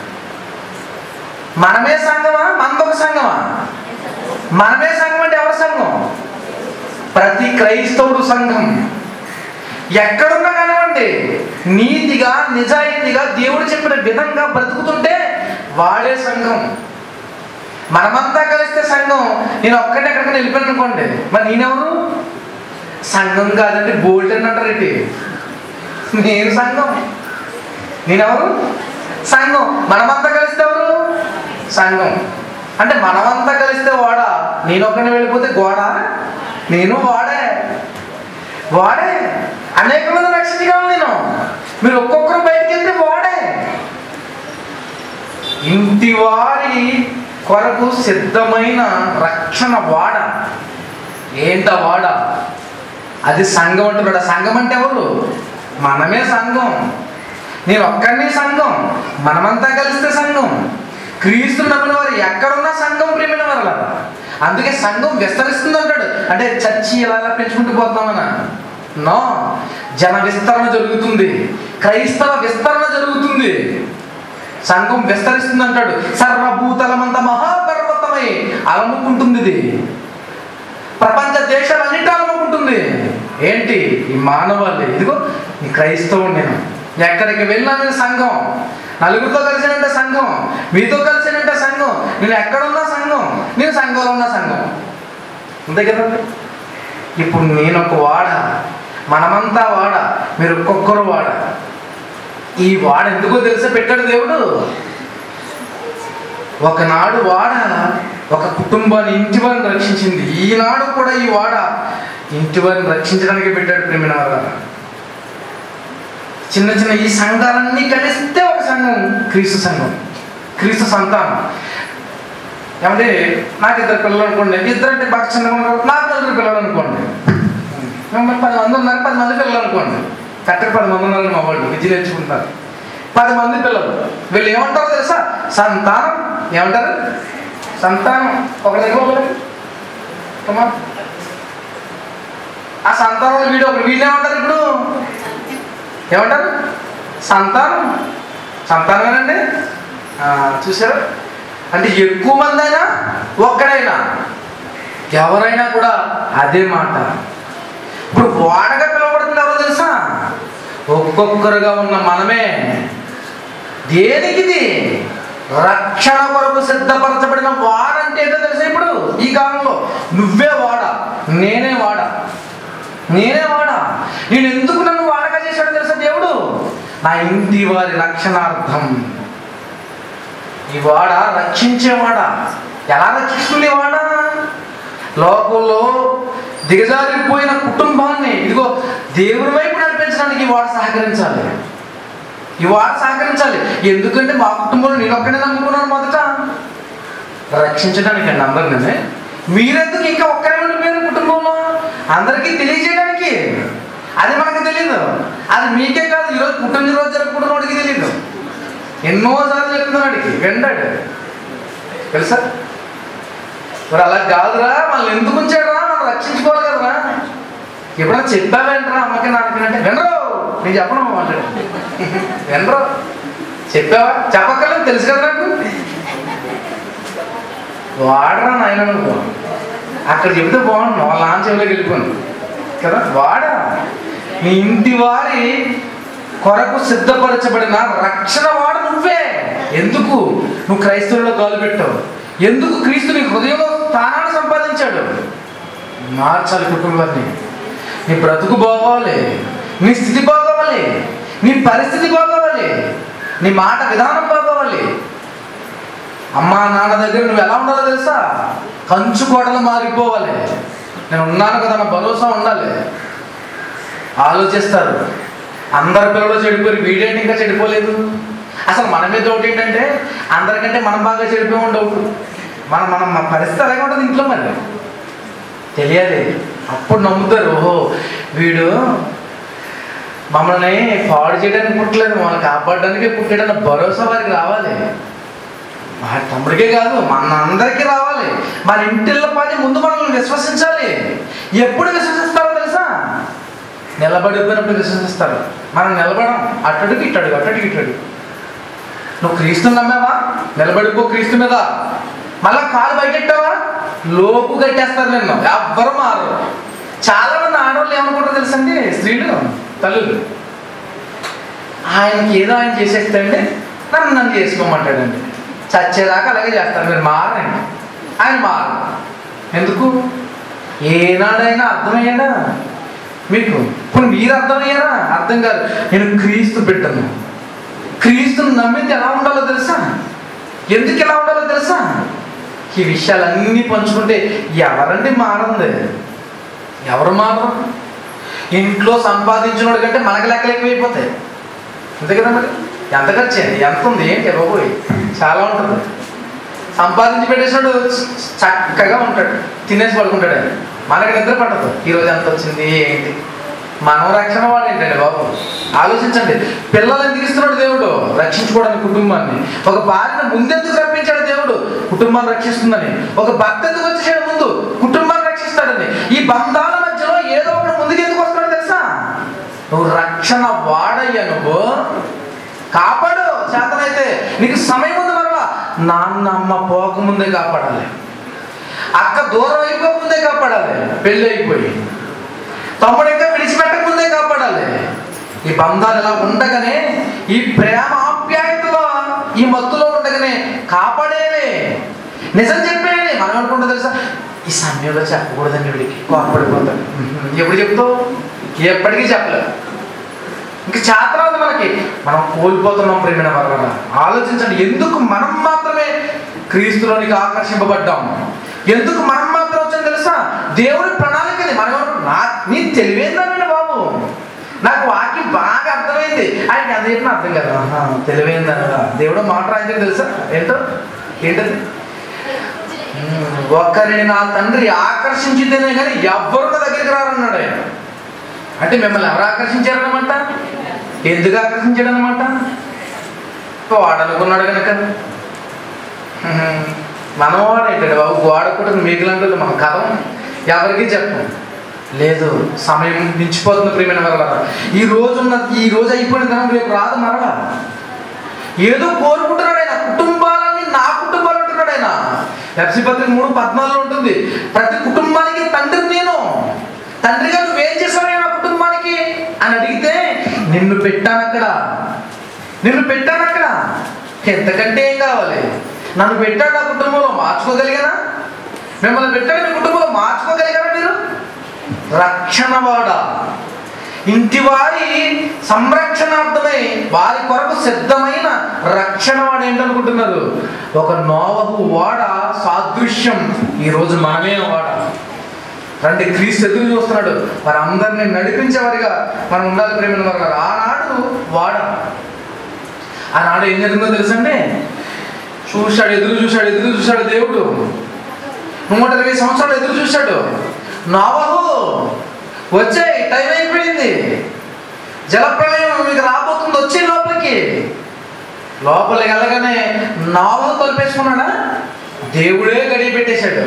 Speaker 4: మనమే సంఘమా మనదొక సంఘమా మనమే సంఘం అంటే ఎవరి సంఘం ప్రతి క్రైస్తవుడు సంఘం ఎక్కడున్నా కానివ్వండి నీతిగా నిజాయితీగా దేవుడు చెప్పిన విధంగా బ్రతుకుతుంటే వాడే సంఘం మనమంతా కలిస్తే సంఘం నేను ఒక్కటే ఎక్కడికైనా వెళ్ళిపోయాను అనుకోండి మరి నేనెవరు సంఘం కాదంటే బోల్ట్ అని అంటారు ఏంటి నేను సంఘం నేనెవరు సంఘం మనమంతా కలిస్తే ఎవరు సంఘం అంటే మనమంతా కలిస్తే వాడ నేను ఒక్కడిని వెళ్ళిపోతే గోడ నేను వాడే వాడే అనేక మంది రక్షించగలను నేను మీరు ఒక్కొక్కరు బయటికి వెళ్తే వాడే ఇంటి వారి కొరకు సిద్ధమైన రక్షణ వాడ ఏంట వాడ అది సంఘం అంటున్నాడు ఆ సంఘం అంటే ఎవరు మనమే సంఘం నేను ఒక్కడిని సంఘం మనమంతా కలిస్తే సంఘం క్రీస్తు నమ్మిన వారు ఎక్కడున్నా సంఘం ప్రేమైన వారు అందుకే సంఘం విస్తరిస్తుంది అంటాడు అంటే చర్చి ఇలా ఇలా పెంచుకుంటూ పోతున్నామనా నో జన విస్తరణ జరుగుతుంది క్రైస్తవ విస్తరణ జరుగుతుంది సంఘం విస్తరిస్తుంది అంటాడు సర్వభూతలమంత మహాపర్వతమై అలముకుంటుంది ఇది ప్రపంచ దేశాలన్నిటి అలముకుంటుంది ఏంటి ఈ మానవాళి ఇదిగో ఈ క్రైస్తవుడు నేను ఎక్కడికి వెళ్ళినా నేను సంఘం నలుగురితో కలిసినంటే సంఘం మీతో కలిసినంటే సంఘం నేను ఎక్కడున్నా సంఘం నేను సంఘంలో ఉన్న సంఘం అంతే కదండి ఇప్పుడు నేను ఒక వాడ మనమంతా వాడ మీరు ఒక్కొక్కరు వాడ ఈ వాడ ఎందుకో తెలిసే పెట్టాడు దేవుడు ఒకనాడు వాడ ఒక కుటుంబాన్ని ఇంటి వారిని రక్షించింది ఈనాడు కూడా ఈ వాడ ఇంటి వారిని రక్షించడానికి పెట్టాడు ప్రేమిన వారు చిన్న చిన్న ఈ సంఘాలన్నీ కలిస్తే ఒక సంఘం క్రీస్తు సంఘం క్రీస్తు సంతానం ఏమంటే నాకు ఇద్దరు పిల్లలు అనుకోండి ఇద్దరు అంటే బాగా చిన్నగా ఉన్నారు నాకు నలుగురు పిల్లలు అనుకోండి మిమ్మల్ని పది మంది ఉన్నారు పది మంది పిల్లలు అనుకోండి కరెక్ట్గా పది మంది ఉన్నారు మా వాళ్ళు విద్య నేర్చుకుంటారు పది మంది పిల్లలు వీళ్ళు ఏమంటారో తెలుసా సంతానం ఏమంటారు సంతానం ఒక దగ్గర ఒకరు. Come on. ఆ సంతానం వీడు ఒకరు వీళ్ళు ఏమంటారు ఇప్పుడు ఏమంటారు సంతానం సంతానమేనండి ఆ, చూసారా అంటే ఎక్కువ మంది అయినా ఒక్కడైనా ఎవరైనా కూడా అదే మాట ఇప్పుడు వాడగా పిలువబడుతుంది ఎవరో తెలుసా ఒక్కొక్కరుగా ఉన్న మనమే దేనికిది రక్షణ కొరకు సిద్ధపరచబడిన వాడంటే ఏంటో తెలుసా ఇప్పుడు ఈ కాలంలో నువ్వే వాడ నేనే వాడ నేనే వాడా నేను ఎందుకు నన్ను వాడగా చేశాడు తెలుసా దేవుడు నా ఇంటి వారి రక్షణార్థం ఈ వాడ రక్షించేవాడా ఎలా రక్షిస్తుంది ఈ వాడ లోకంలో దిగజారిపోయిన కుటుంబాన్ని ఇదిగో దేవుని వైపు నడిపించడానికి ఈ వాడ సహకరించాలి ఈ వాడ సహకరించాలి ఎందుకంటే మా కుటుంబంలో నేను ఒక్కడే నమ్ముకున్నాను మొదట రక్షించడానికి అండి అందరినీ మీరెందుకు ఇంకా ఒక్కరే ఉండిపోయారు కుటుంబంలో అందరికీ తెలియజేయడానికి అది మనకు తెలియదు అది మీకే కాదు ఈరోజు పుట్టినరోజు జరుపుకుంటున్న వాడికి తెలియదు ఎన్నోసార్లు చెప్తున్నాడికి వెండాడు తెలుసా మరి అలా కాదురా మనల్ని ఎందుకు ఉంచాడురా మనం రక్షించుకోవాలి కదరా ఎప్పుడైనా చెప్పావేంట్రా అమ్మకి నాన్నకి అంటే వినరు నేను చెప్పను అంటాడు వినరు చెప్పావా చెప్పక్కర్లేదు తెలుసు కదా నాకు వాడరా నాయన నువ్వు అక్కడ చెబితే బాగుండు వాళ్ళ నాన్న చెవిలోకి వెళ్ళిపోను కదా వాడా నీ ఇంటి వారి కొరకు సిద్ధపరచబడిన రక్షణ వాడు నువ్వే ఎందుకు నువ్వు క్రైస్తవుల్లో కాలు పెట్టావు ఎందుకు క్రీస్తు నీ హృదయంలో స్థానాన్ని సంపాదించాడు మార్చాలి కుటుంబాన్ని నీ బ్రతుకు బాగోవాలి నీ స్థితి బాగోవాలి నీ పరిస్థితి బాగోవాలి నీ మాట విధానం బాగోవాలి అమ్మా నాన్న దగ్గర నువ్వు ఎలా ఉండాలో తెలుసా కంచు కోటలు మారిపోవాలి నేను ఉన్నాను కదా నా భరోసా ఉండాలి ఆలోచిస్తారు అందరి పిల్లలు చెడిపోయి వీడేంటి ఇంకా చెడిపోలేదు అసలు మన మీద డౌట్ ఏంటంటే అందరికంటే మనం బాగా చెడిపోయి డౌట్ మన మనం మన పరిస్థితి అలాగే ఉంటుంది ఇంట్లో మరి తెలియాలి అప్పుడు నమ్ముతారు ఓహో వీడు మమ్మల్ని పాడు చేయడానికి పుట్టలేదు మమ్మల్ని కాపాడడానికే పుట్టాడన్న భరోసా వారికి రావాలి మా తమ్ముడికే కాదు మన అందరికీ రావాలి మన ఇంటిళ్ళ పని ముందు మనల్ని విశ్వసించాలి ఎప్పుడు విశ్వసిస్తారో తెలుసా నిలబడిపోయినప్పుడు విశ్వసిస్తారు మనం నిలబడం అట్టడికి ఇట్టడు అట్టడికి ఇట్టడు నువ్వు క్రీస్తుని నమ్మావా నిలబడిపో క్రీస్తు మీద మళ్ళా కాలు బయటెట్టావా లోపు కట్టేస్తారు నిన్ను ఎవ్వరు మారు చాలా మంది ఆడవాళ్ళు ఏమనుకుంటారు తెలుసండి స్త్రీలు తల్లులు ఆయనకి ఏదో ఆయన చేసేస్తాడండి నన్ను నన్ను చేసుకోమంటాడండి చచ్చేదాకా అలాగే చేస్తారు మీరు మారండి ఆయన మారు ఎందుకు ఏనాడైనా అర్థమయ్యాడా మీకు ఇప్పుడు మీరు అర్థమయ్యారా అర్థం కాదు నేను క్రీస్తు బిడ్డను క్రీస్తుని నమ్మితే ఎలా ఉండాలో తెలుసా ఎందుకు ఎలా ఉండాలో తెలుసా ఈ విషయాలన్నీ పంచుకుంటే ఎవరండి మారంది ఎవరు మారరు ఇంట్లో సంపాదించినోడు కంటే మనకి లెక్కలు ఎక్కువైపోతాయి అంతే కదా మరి ఎంత ఖర్చు అయింది ఎంత ఉంది ఏంటి బాబోయ్ చాలా ఉంటుంది సంపాదించి పెట్టేసినాడు చక్కగా ఉంటాడు తినేసి పడుకుంటాడు ఆయన మనకి నిద్ర పట్టదు ఈరోజు ఎంత వచ్చింది ఏంటి మనం రక్షణ వాడు ఏంటండి బాబు ఆలోచించండి పిల్లలు ఎందుకు ఇస్తున్నాడు దేవుడు రక్షించుకోవడానికి కుటుంబాన్ని ఒక భార్యను ముందెందుకు రప్పించాడు దేవుడు కుటుంబాన్ని రక్షిస్తుందని ఒక భర్త ఎందుకు వచ్చేసాడు ముందు కుటుంబాన్ని రక్షిస్తాడని ఈ బంధాల మధ్యలో ఏదో ఒకటి ముందుకు ఎందుకు వస్తాడో తెలుసా నువ్వు రక్షణ వాడయ్యా నువ్వు కాపాడు చేతనైతే నీకు సమయం ఉంది మరలా నాన్న అమ్మ పోకముందే కాపాడాలి అక్క దూరం అయిపోకముందే కాపాడాలి పెళ్ళి అయిపోయి తమ్ముడు ఇంకా విడిచిపెట్టక ముందే కాపాడాలి ఈ బంధాలు ఇలా ఉండగానే ఈ ప్రేమ ఆప్యాయతలో ఈ మత్తులో ఉండగానే కాపాడేలే నిజం చెప్పేయాలి మనం అనుకుంటా తెలుసా ఈ సమయంలో చెప్పకూడదండి వీడికి కోపడిపోతాడు ఎప్పుడు చెప్తావు ఎప్పటికీ చెప్పలేదు ఇంక చేతరాదు మనకి మనం కోల్పోతున్నాం ప్రేమిన వల్ల ఆలోచించండి ఎందుకు మనం మాత్రమే క్రీస్తులోనికి ఆకర్షింపబడ్డాం ఎందుకు మనం మాత్రం వచ్చాం తెలుసా దేవుడి ప్రణాళికది మనం ఎవరు? నా నీ తెలివైందండి బాబు నాకు వాక్యం బాగా అర్థమైంది ఆయనకి అదేంటి అర్థం కదా ఆహా, తెలివైందనగా దేవుడు మాట రాయించడం తెలుసా ఏంటో ఏంటది ఉమ్, ఒక్కరిని నా తండ్రి ఆకర్షించితేనే కానీ ఎవ్వరు నా దగ్గరికి రారన్నాడు ఆయన అంటే మిమ్మల్ని ఎవరు ఆకర్షించారనమాట ఎందుకు ఆకర్షించాడు అనమాట వాడు అనుకున్నాడు కనుక మనం వాడేంటండి బాబు గోడ కూడా మిగిలిన మన కథ ఎవరికి చెప్పం లేదు సమయం మించిపోతుంది ప్రియమైన వల్ల ఈ రోజు ఉన్న ఈ రోజు అయిపోయిన ధనం రేపు రాదు మరలా ఏదో కోరుకుంటున్నాడు ఆయన కుటుంబాలన్నీ నా కుటుంబాలు అంటున్నాడు ఆయన ఎఫ్సి పత్రిక మూడు పద్నాలుగులో ఉంటుంది ప్రతి కుటుంబానికి తండ్రి నేను తండ్రిగా నువ్వేం చేశావు నా కుటుంబానికి అని అడిగితే నిన్ను పెట్టాను అక్కడ నిన్ను పెట్టాను అక్కడ ఎంతకంటే ఏం కావాలి నన్ను పెట్టాడు నా కుటుంబంలో మార్చుకోగలిగానా మిమ్మల్ని పెట్టాడు మీ కుటుంబంలో మార్చుకోగలిగారా మీరు రక్షణవాడ ఇంటి వారి సంరక్షణార్థమై వారి కొరకు సిద్ధమైన రక్షణ వాడు ఏంటనుకుంటున్నారు ఒక నోవహు వాడ సాదృశ్యం ఈరోజు మనమే వాడ రండి క్రీస్తు ఎదురు చూస్తున్నాడు మరి అందరిని నడిపించేవారిగా మనం ఉండాలి ప్రేమ వారు ఆనాడు వాడ ఆనాడు ఏం జరిగిందో తెలుసండి చూశాడు ఎదురు చూశాడు ఎదురు చూశాడు దేవుడు నూట ఇరవై సంవత్సరాలు ఎదురు చూశాడు నోవహు వచ్చాయి టైం అయిపోయింది జలప్రలయం మీకు రాబోతుంది వచ్చే లోపలికి లోపలికి వెళ్ళగానే నాలుగు తలుపేసుకున్నాడా దేవుడే గడియ పెట్టేశాడు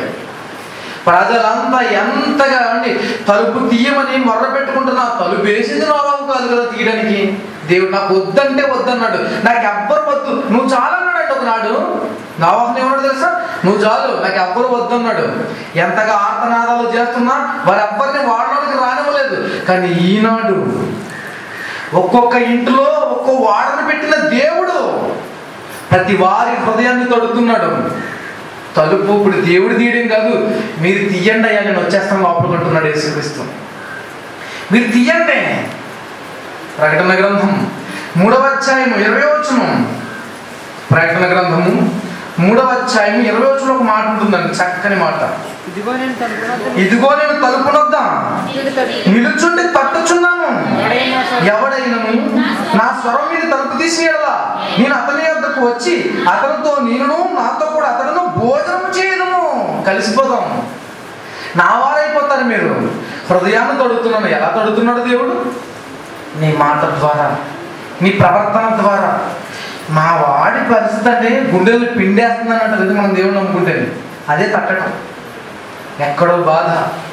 Speaker 4: ప్రజలంతా ఎంతగా అండి తలుపు తీయమని మొర్ర పెట్టుకుంటున్నా తలుపు వేసింది నోవాబు కాదు కదా తీయడానికి దేవుడు నాకు వద్దంటే వద్దన్నాడు నాకు ఎవ్వరు వద్దు నువ్వు చాలా అన్నాడు ఒకనాడు నవాహుని ఏమన్నాడు తెలుసా నువ్వు చాలు నాకు ఎవ్వరు వద్దన్నాడు ఎంతగా ఆర్తనాదాలు చేస్తున్నా వారు ఎవ్వరిని వాడడానికి రానివ్వలేదు కానీ ఈనాడు ఒక్కొక్క ఇంట్లో ఒక్కో వాడను పెట్టిన దేవుడు ప్రతి వారి హృదయాన్ని తడుతున్నాడు తలుపు ఇప్పుడు దేవుడు తీయడం కాదు మీరు తీయండి అయ్యా నేను వచ్చేస్తాను లోపలికి అంటున్నాడు యేసుక్రీస్తు మీరు తీయండి ప్రకటన గ్రంథం మూడవ అధ్యాయం ఇరవై వచనం ప్రకటన గ్రంథము మూడవ అధ్యాయం ఇరవై వచనం ఒక మాట ఉంటుందండి చక్కని మాట
Speaker 2: ఇదిగో నేను తలుపునొద్ద
Speaker 4: ఇదిగో నేను తలుపునొద్దా
Speaker 2: నిలుచుండి తట్టి,
Speaker 4: నిలుచుండి తట్టుచున్నాను
Speaker 2: ఎవడైనా సరే
Speaker 4: ఎవడైనను నా స్వరం మీద తలుపు తీసేయడలా నేను అతని వద్దకు వచ్చి అతనితో నేను నాతో కూడా అతను భోజనం చేయను కలిసిపోదాం నా వారైపోతారు మీరు హృదయాన్ని తడుతున్నాను ఎలా తడుతున్నాడు దేవుడు నీ మాట ద్వారా నీ ప్రవర్తన ద్వారా మా వాడి పరిస్థితి అంటే గుండెలు పిండేస్తుందని అంటారు మనం దేవుడు నమ్ముకుంటే అదే తట్టడం ఎక్కడో బాధ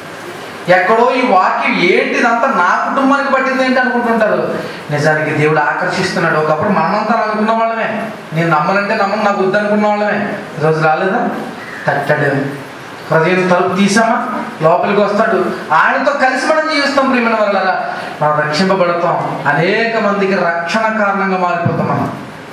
Speaker 4: ఎక్కడో ఈ వాక్యం ఏంటి ఇదంతా నా కుటుంబానికి పట్టింది ఏంటి అనుకుంటుంటారు నిజానికి దేవుడు ఆకర్షిస్తున్నాడు ఒకప్పుడు మనమంతా అలా అనుకున్న వాళ్ళమే నేను నమ్మనంటే నమ్మను నాకు వద్దు అనుకున్న వాళ్ళమే ఈరోజు రాలేదా తట్టాడు హృదయం తలుపు తీసామా లోపలికి వస్తాడు ఆయనతో కలిసి మనం జీవిస్తాం ప్రియమైన వల్ల మనం రక్షింపబడతాం అనేక మందికి రక్షణ కారణంగా మారిపోతాం మనం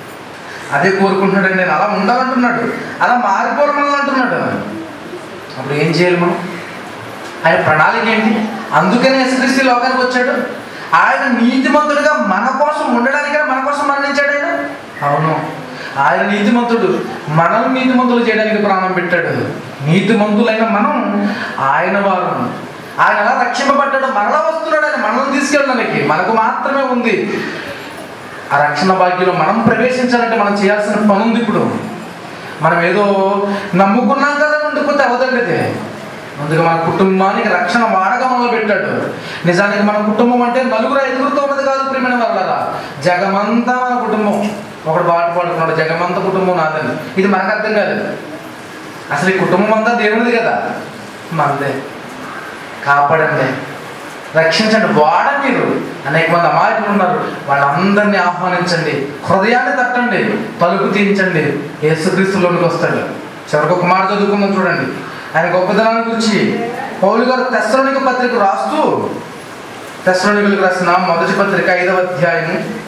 Speaker 4: అదే కోరుకుంటున్నాడు నేను అలా ఉండాలంటున్నాడు అలా మారిపోవడం అంటున్నాడు అప్పుడు ఏం చేయాలి మనం ఆయన ప్రణాళిక ఏంటి అందుకనే యేసుక్రీస్తు ఈ లోకానికి వచ్చాడు ఆయన నీతిమంతుడిగా మన కోసం ఉండడానికి మన కోసం మరణించాడు ఆయన అవును ఆయన నీతిమంతుడు మనల్ని నీతిమంతులు చేయడానికి ప్రాణం పెట్టాడు నీతిమంతులైన మనం ఆయన వారు ఆయన అలా రక్షింపబడ్డాడు మరలా వస్తున్నాడు ఆయన మనల్ని తీసుకెళ్ళడానికి మనకు మాత్రమే ఉంది ఆ రక్షణ భాగ్యంలో మనం ప్రవేశించాలంటే మనం చేయాల్సిన పని ఉంది ఇప్పుడు మనం ఏదో నమ్ముకున్నాం కదా ఉండిపోతే అవదండి ఇది. ముందుగా మన కుటుంబానికి రక్షణ వాడగా మొదలు పెట్టాడు నిజానికి మన కుటుంబం అంటే నలుగురు ఐదుగురితో ఉన్నది కాదు ప్రియమైన వాళ్ళరా జగమంతా మన కుటుంబం ఒకడు పాట పాడుకున్నాడు జగమంతా కుటుంబం నాదని ఇది మనకు అర్థం కాదు అసలు ఈ కుటుంబం అంతా దేవుడిది కదా మనదే కాపాడండి రక్షించండి వాడ మీరు అనేక మంది అమాయకులు ఉన్నారు వాళ్ళందరినీ ఆహ్వానించండి హృదయాన్ని తట్టండి తలుపు తీయించండి యేసుక్రీస్తులోనికి వస్తాడు చివరికి ఒక మాట చదువుకుందాం చూడండి ఆయన గొప్పతనాన్ని గురించి పౌలు గారు తెస్సలోనిక పత్రిక రాస్తూ తెస్సలోనికలకు రాసిన మొదటి పత్రిక ఐదవ అధ్యాయం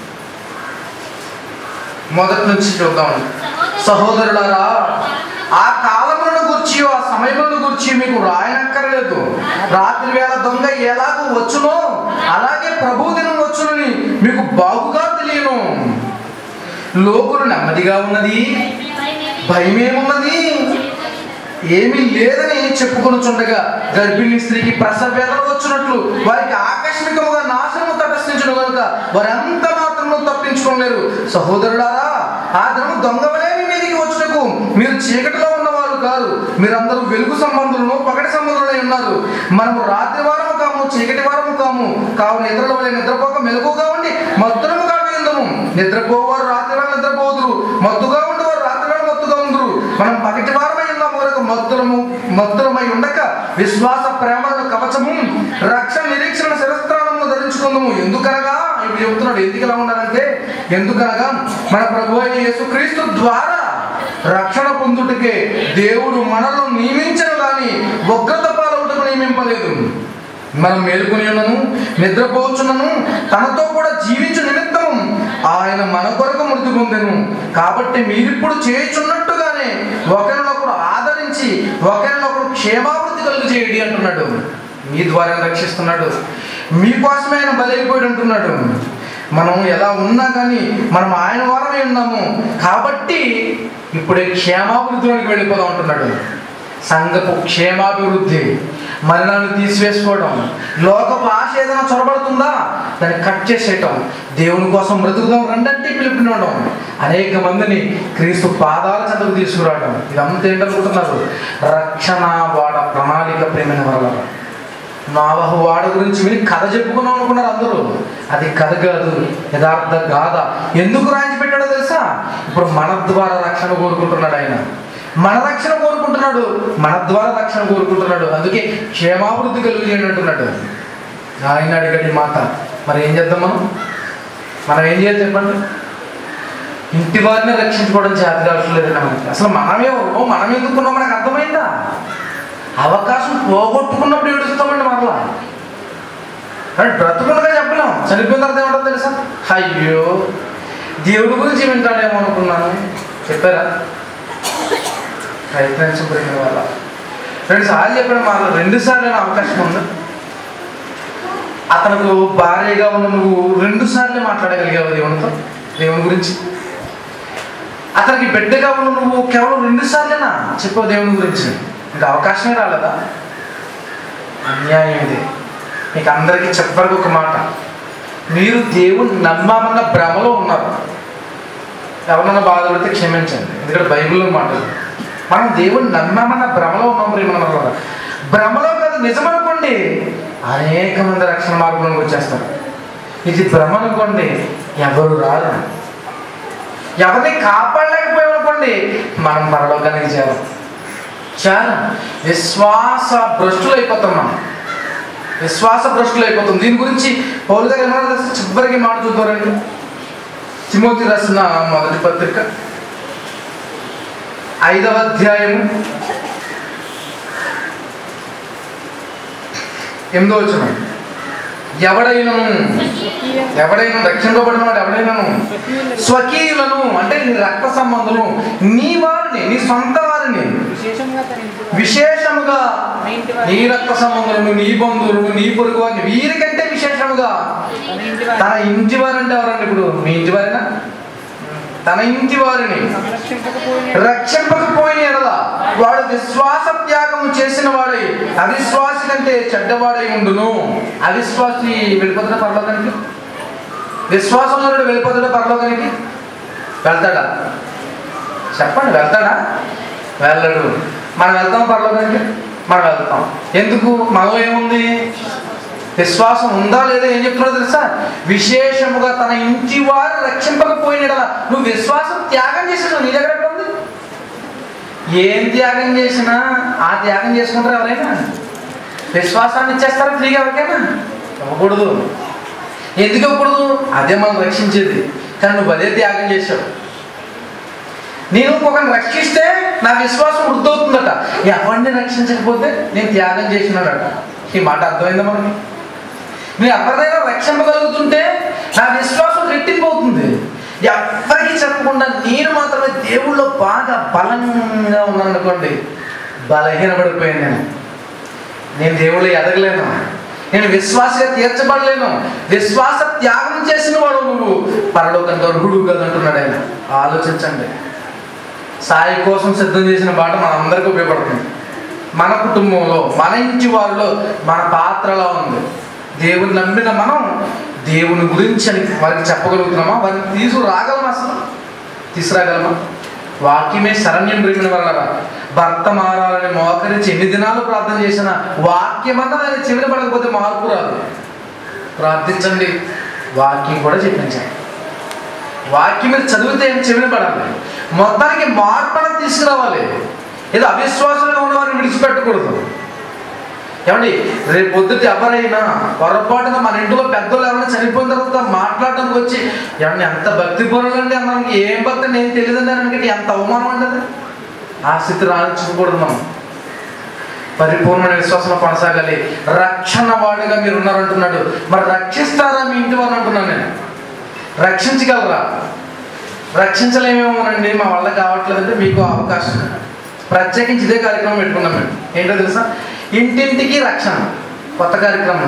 Speaker 4: మొదటి నుంచి చూద్దాం సహోదరులారా ఆ కాలములను గురించి ఆ సమయములను గురించి మీకు రాయనక్కర్లేదు రాత్రి వేళ దొంగ ఎలాగో వచ్చునో అలాగే ప్రభు దినం వచ్చునని మీకు బాగుగా తెలియను లోకులు నెమ్మదిగా ఉన్నది భయమేమున్నది ఏమీ లేదని చెప్పుకొనుచుండగా గర్భిణీ స్త్రీకి ప్రసవ వేదన వచ్చినట్లు వారికి ఆకస్మికముగా నాశనము తటస్థించను కనుక వారంతా మాత్రము తప్పించుకోలేరు సహోదరులారా ఆ దినము దొంగ వలె మీ మీదికి వచ్చుటకు మీరు చీకటిలో ఉన్నవారు కాదు మీరందరూ వెలుగు సంబంధులను పగటి సంబంధులై ఉన్నారు మనము రాత్రి వారము కాము చీకటి వారము కాము కావున ఇతరుల వలె నిద్రపోక మెలకుగా ఉండి మత్తురము కావిందము నిద్రపోవారు రాత్రి వేళ నిద్రపోదురు మత్తుగా ఉండేవారు రాత్రి వేళ మత్తుగా ఉందరు మనం పగటి వారమై ఉన్నాము కనుక మత్తులము మత్తులమై ఉండక విశ్వాస ప్రేమల కవచము రక్షణ నిరీక్షణ శిరస్త్రాలను ధరించుకుందాము ఎందుకనగా ఇప్పుడు చెబుతున్నాడు ఎందుకు ఇలా ఉండాలంటే ఎందుకనగా మన ప్రభు అయిన యేసుక్రీస్తు ద్వారా రక్షణ పొందుటకే దేవుడు మనల్ని నియమించను కానీ ఉగ్రత పాలవుటకు నియమింపలేదు మనం మేలుకుని ఉన్నను నిద్రపోవచ్చునను తనతో కూడా జీవించు నిమిత్తము ఆయన మన కొరకు మృతి పొందెను కాబట్టి మీరిప్పుడు చేయుచున్నట్టుగానే ఒకరినొకరు ఆదరించి ఒకరినొకరు క్షేమావృతి కలుగు చేయడి అంటున్నాడు మీ ద్వారా రక్షిస్తున్నాడు మీకోసమే ఆయన బలైపోయాడు అంటున్నాడు మనం ఎలా ఉన్నా కానీ మనం ఆయన వారమే ఉన్నాము కాబట్టి ఇప్పుడే క్షేమాభివృద్ధిలోకి వెళ్ళిపోదాం అంటున్నాడు సంఘపు క్షేమాభివృద్ధి మరణాన్ని తీసివేసుకోవడం లోకపు ఆశ ఏదైనా చొరబడుతుందా దాన్ని కట్ చేసేయటం దేవుని కోసం బ్రతుకుదాం రెండంటే పిలుపునివ్వడం అనేక మందిని క్రీస్తు పాదాల చెంతకు తీసుకురావడం ఇదంతా ఏంటనుకుంటున్నారు రక్షణ వాడ ప్రణాళిక ప్రేమైన వల్ల నావహు వాడ గురించి విని కథ చెప్పుకున్నాం అనుకున్నారు అందరూ అది కథ కాదు యథార్థ గాథ ఎందుకు రాయించి పెట్టాడో తెలుసా ఇప్పుడు మన ద్వారా రక్షణ కోరుకుంటున్నాడు ఆయన మన రక్షణ కోరుకుంటున్నాడు మన ద్వారా రక్షణ కోరుకుంటున్నాడు అందుకే క్షేమాభివృద్ధి కలుగు చేయండి అంటున్నాడు ఆయన అడిగడి మాట మరి ఏం చేద్దాం మనం మనం ఏం చేయాలి చెప్పండి ఇంటి వారిని రక్షించుకోవడం చేత కావట్లేదు మనకి అసలు మనమే మనం ఎందుకున్నాం మనకు అర్థమైందా అవకాశం పోగొట్టుకున్నప్పుడు ఏడుస్తామండి మరలా అంటే బ్రతుకులుగా చెప్పలేం చనిపోయిన తర్వాత ఏమంటారు తెలుసా అయ్యో దేవుడి గురించి వింటాడేమో అనుకున్నాను చెప్పారా ప్రయత్నించబడిన వల్ల రెండు సార్లు చెప్పాడు మాకు రెండు సార్లు అవకాశం ఉంది అతనికి భార్యగా ఉన్న నువ్వు రెండు సార్లు మాట్లాడగలిగావు దేవునితో దేవుని గురించి అతనికి బిడ్డగా ఉన్న నువ్వు కేవలం రెండు సార్లేనా చెప్పావు దేవుని గురించి ఇంకా అవకాశమే రాలేదా అన్యాయం ఇది మీకు అందరికీ చెప్పడానికి ఒక మాట మీరు దేవుని నమ్మామన్న భ్రమలో ఉన్నారు ఎవరన్నా బాధపడితే క్షమించండి ఎందుకంటే బైబిల్లో మాట ఇది. మనం దేవుని నమ్మామన్న భ్రమలో ఉన్నాం ప్రేమ భ్రమలో కాదు నిజం అనుకోండి అనేక మంది రక్షణ మార్గంలోకి వచ్చేస్తారు ఇది భ్రమ అనుకోండి ఎవరు రారు ఎవరిని కాపాడలేకపోయామనుకోండి మనం పరలోకానికి చేరం చాలా విశ్వాస భ్రష్టులు అయిపోతాం మనం విశ్వాస భ్రష్టులు అయిపోతాం దీని గురించి పౌరు గారు ఏమన్నా తెలుసా? చివరికి మాట చూద్దారండి తిమోతి రాసిన మొదటి పత్రిక ఐదవ అధ్యాయము ఎనిమిదో వచ్చిన ఎవడైనను ఎవడైనా రక్షింపబడిన వాడు ఎవడైనాను స్వకీయులను అంటే నీ రక్త సంబంధులు నీ వారిని నీ సొంత వారిని
Speaker 2: విశేషంగా తన ఇంటి వారు,
Speaker 4: విశేషముగా
Speaker 2: తన ఇంటి వారు,
Speaker 4: నీ రక్త సంబంధులను నీ బంధువులు నీ పొరుగు వారిని వీరికంటే విశేషముగా
Speaker 2: తన ఇంటి వారు
Speaker 4: తన ఇంటి వారంటే ఎవరండి ఇప్పుడు మీ ఇంటి వారేనా తన ఇంటి వారిని
Speaker 2: సంరక్షించకపోయిన
Speaker 4: రక్షింపకపోయిన ఎడల వాడు విశ్వాస త్యాగము చేసిన వాడై అవిశ్వాసి కంటే చెడ్డవాడై ఉండును అవిశ్వాసి వెళ్ళిపోతాడా పరలోకానికి విశ్వాసంలో వెళ్ళిపోతాడా పరలోకానికి వెళ్తాడా చెప్పండి వెళ్తాడా వెళ్ళడు మనం వెళ్తాం పరలోకానికి మనం వెళ్తాం ఎందుకు మనలో ఏముంది విశ్వాసం ఉందా లేదా ఏం చెప్తున్నాడో తెలుసా విశేషముగా తన ఇంటి వారు రక్షింపకపోయిన నువ్వు విశ్వాసం త్యాగం చేసేసావు నీ దగ్గర ఎక్కడ ఉంది ఏం త్యాగం చేసినా ఆ త్యాగం చేసుకుంటారు ఎవరైనా విశ్వాసాన్ని ఇచ్చేస్తారా ఫ్రీగా ఎవరికైనా ఇవ్వకూడదు ఎందుకు ఇవ్వకూడదు అదే మనం రక్షించేది కానీ నువ్వు అదే త్యాగం చేసావు నేను ఇంకొకరిని రక్షిస్తే నా విశ్వాసం వృద్ధవుతుందట ఎవరిని రక్షించకపోతే నేను త్యాగం చేసినాడట ఈ మాట అర్థమైందా మనకి నేను ఎవరినైనా రక్షింపగలుగుతుంటే నా విశ్వాసం రెట్టింపు అవుతుంది ఎవరికి చెప్పకుండా నేను మాత్రమే దేవుళ్ళో బాగా బలంగా ఉన్నాను అనుకోండి బలహీనపడిపోయాను నేను నేను దేవుళ్ళు ఎదగలేను నేను విశ్వాసగా తీర్చబడలేను విశ్వాస త్యాగం చేసిన వాడు నువ్వు పరలోకంతో అర్హుడు కదంటున్నాడు ఆయన ఆలోచించండి సాయి కోసం సిద్ధం చేసిన పాట మనందరికీ ఉపయోగపడుతుంది మన కుటుంబంలో మన ఇంటి వారిలో మన పాత్రలా ఉంది దేవుని నమ్మిన మనం దేవుని గురించి అని వారికి చెప్పగలుగుతున్నామా వారిని తీసుకురాగలమా అసలు తీసుకురాగలమా వాక్యమే శరణ్యం ప్రేమిన వల్ల భర్త మారాలని మోకరించి ఎన్ని దినాలు ప్రార్థన చేసిన వాక్యమన్నా దాన్ని చెవిన పడకపోతే మార్పు రాదు ప్రార్థించండి వాక్యం కూడా చెప్పించండి వాక్యం మీద చదివితే ఏం చెవిన పడాలి మొత్తానికి మార్పు అనేది తీసుకురావాలి ఏదో అవిశ్వాసంగా ఉన్న వారిని విడిచిపెట్టకూడదు ఏమండి రేపు పొద్దుట ఎవరైనా పొరపాటున మన ఇంట్లో పెద్దోళ్ళు ఎవరైనా చనిపోయిన తర్వాత మాట్లాడడానికి వచ్చి ఏమండి ఎంత భక్తి పొరలండి అన్నానికి ఏం భక్తి నేను తెలియదండి అని ఎంత అవమానం అండి అది ఆ స్థితి రాణించకూడదు మనం పరిపూర్ణ విశ్వాసంలో కొనసాగాలి రక్షణ వాడిగా మీరు ఉన్నారంటున్నాడు మరి రక్షిస్తారా మీ ఇంటి వారు అంటున్నాను నేను రక్షించగలరా రక్షించలేమేమోనండి మా వల్ల కావట్లేదంటే మీకు అవకాశం ప్రత్యేకించి ఇదే కార్యక్రమం పెట్టుకున్నాం మేము ఏంటో తెలుసా ఇంటింటికి రక్షణ కొత్త కార్యక్రమం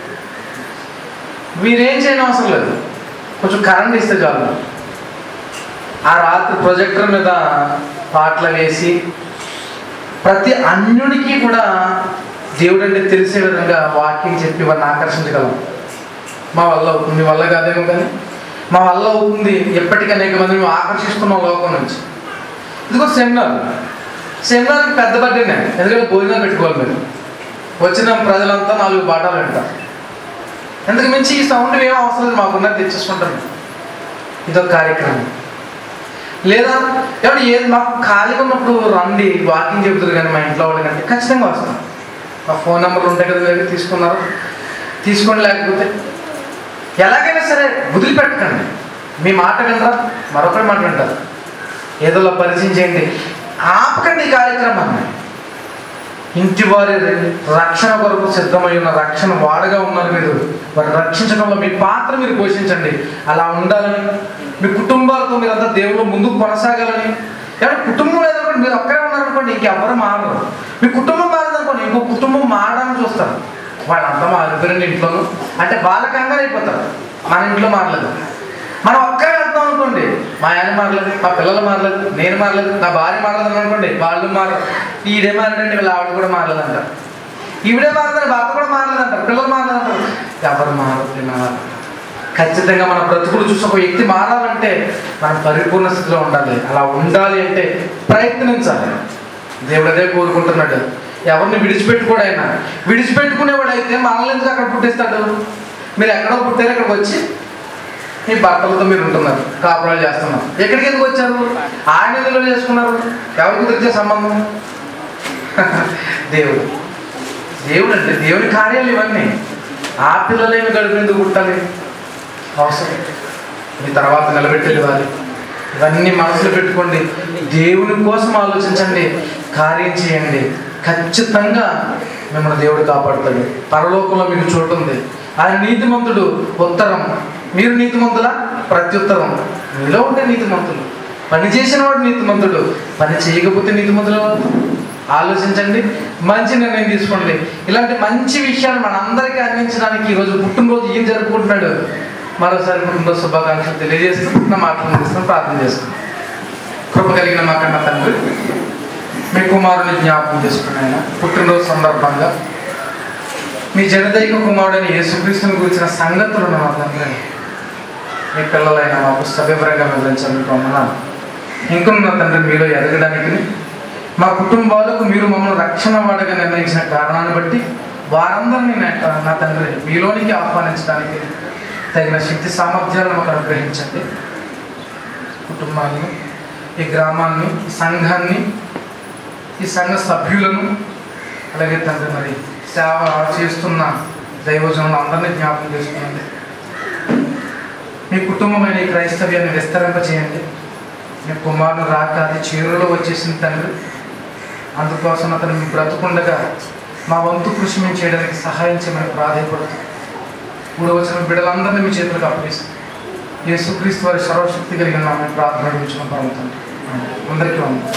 Speaker 4: మీరేం చేయని అవసరం లేదు కొంచెం కరెంట్ ఇస్తే చాలు ఆ రాత్రి ప్రొజెక్టర్ మీద పాటలు వేసి ప్రతి అన్యుడికి కూడా దేవుడు అంటే తెలిసే విధంగా వాక్యం చెప్పి వారిని ఆకర్షించగలం మా వల్ల అవుతుంది మీ వల్ల కాదేమో కానీ మా వల్ల అవుతుంది ఎప్పటికీ అనేక మంది మేము ఆకర్షిస్తున్నాం లోకం నుంచి ఇదిగో సెమినార్ సెమినార్కి పెద్ద బడ్డీనే ఎందుకంటే భోజనాలు పెట్టుకోవాలి మీరు వచ్చిన ప్రజలంతా నాలుగు పాఠాలు వింటారు ఎందుకు మించి ఈ సౌండ్ ఏం అవసరం లేదు మాకున్నది తెచ్చేసుకుంటాం ఇదొక కార్యక్రమం లేదా ఏమంటే ఏది మాకు ఖాళీగా ఉన్నప్పుడు రండి వాకింగ్ చెబుతారు కానీ మా ఇంట్లో వాళ్ళు కానీ ఖచ్చితంగా వస్తాం మా ఫోన్ నెంబర్లు ఉంటాయి కదా మీరు తీసుకున్నారు తీసుకోండి లేకపోతే ఎలాగైనా సరే వదిలిపెట్టకండి మీ మాట వినరా మరొకరి మాట వింటారు ఏదోలా పరిచయం చేయండి ఆపకండి ఈ కార్యక్రమాన్ని ఇంటి వారి రక్షణ కొరకు సిద్ధమై ఉన్న రక్షణ వాడగా ఉన్నారు మీరు వారిని రక్షించడంలో మీ పాత్ర మీరు పోషించండి అలా ఉండాలని మీ కుటుంబాలతో మీరంతా దేవుళ్ళు ముందుకు కొనసాగాలని ఏమంటే కుటుంబం లేదనుకోండి మీరు ఒక్కరే ఉన్నారనుకోండి ఇంకెవ్వరు మారరు మీ కుటుంబం మారదనుకోండి ఇంకో కుటుంబం మారడానికి చూస్తారు వాళ్ళంతా మారిపోయారండి ఇంట్లోనూ అంటే వాళ్ళ కంగారు అయిపోతారు మన ఇంట్లో మారలేదు మనం ఒక్కరే వెళ్తాం అనుకోండి మా ఆయన మారలేదు మా పిల్లలు మారలేదు నేను మారలేదు నా భార్య మారలేదు అనుకోండి వాళ్ళు మారరు ఈడే మారడండి వీళ్ళ ఆవిడ కూడా మారలేదు అంటారు ఈవిడే మారలేదు భర్త కూడా మారలేదు అంటారు పిల్లలు మారలేదు అంటారు ఎవరు మారదు మారదు ఖచ్చితంగా మన బ్రతుకులు చూసి ఒక వ్యక్తి మారాలంటే మనం పరిపూర్ణ స్థితిలో ఉండాలి అలా ఉండాలి అంటే ప్రయత్నించాలి దేవుడు అదే కోరుకుంటున్నాడు ఎవరిని విడిచిపెట్టుకోడు ఆయన విడిచిపెట్టుకునేవాడు అయితే మనల్ని ఎందుకు అక్కడ పుట్టిస్తాడు మీరు ఎక్కడో పుట్టారు ఇక్కడికి వచ్చి మీ భర్తలతో మీరు ఉంటున్నారు కాపురాలు చేస్తున్నారు ఎక్కడికి ఎందుకు వచ్చారు ఆయన ఎందులో చేసుకున్నారు ఎవరికి కుదిరితే సంబంధం దేవుడు దేవుడు అంటే దేవుని కార్యాలు ఇవన్నీ ఆ పిల్లలేమి గడుపు ఎందుకు పుట్టాలి అవసరం మీ తర్వాత నిలబెట్టేది వారి ఇవన్నీ మనసులో పెట్టుకోండి దేవుని కోసం ఆలోచించండి కార్యం చేయండి ఖచ్చితంగా మిమ్మల్ని దేవుడు కాపాడుతాడు పరలోకంలో మీకు చోటు ఉంది ఆయన నీతిమంతుడు ఉత్తరం మీరు నీతిమంతులా ప్రత్యుత్తరం మీలో ఉంటే నీతిమంతులు పని చేసిన వాడు నీతిమంతుడు పని చేయకపోతే నీతిమంతులు ఎవరు? ఆలోచించండి మంచి నిర్ణయం తీసుకోండి ఇలాంటి మంచి విషయాలు మనందరికీ అందించడానికి ఈరోజు పుట్టినరోజు ఏం జరుపుకుంటున్నాడు మరోసారి పుట్టినరోజు శుభాకాంక్షలు తెలియజేస్తూ నా మాటలు ముగిస్తున్నాం ప్రార్థన చేసుకున్నాం కృప కలిగిన మా కన్న తండ్రి మీ కుమారుని జ్ఞాపకం చేసుకుని ఆయన పుట్టినరోజు సందర్భంగా మీ జనదైక కుమారుడైన యేసుక్రీస్తుని గురించిన సంగతులను మా తండ్రి మీ పిల్లలైన మాకు సవివరంగా వివరించాలని పొందనాలు ఇంకొన్న తండ్రి మీలో ఎదగడానికి మా కుటుంబాలకు మీరు మమ్మల్ని రక్షణ వాడగా నిర్ణయించిన కారణాన్ని బట్టి వారందరినీ నా నా తండ్రి మీలోనికి ఆహ్వానించడానికి తగిన శక్తి సామర్థ్యాలను మాకు అనుగ్రహించండి కుటుంబాన్ని ఈ గ్రామాన్ని ఈ సంఘాన్ని ఈ సంఘ సభ్యులను అలాగే తండ్రి మరి సేవ చేస్తున్న దైవజనులు అందరినీ జ్ఞాపకం చేసుకునండి మీ కుటుంబమైన ఈ క్రైస్తవ్యాన్ని విస్తరింపచేయండి మీ కుమారుడు రాక అది చీరలో వచ్చేసిన తండ్రి అందుకోసం అతను మీ బ్రతుకుండగా మా వంతు కృషి మేము చేయడానికి సహాయం చేయమని ప్రాధాయపడుతుంది ఇప్పుడు వచ్చిన బిడ్డలందరినీ మీ చేతులకు అప్పగిస్తాం యేసుక్రీస్తు వారి సర్వశక్తి కలిగిన నామని ప్రార్థన అడుగుచున్న పరమతండ్రి అందరికీ వందనాలు.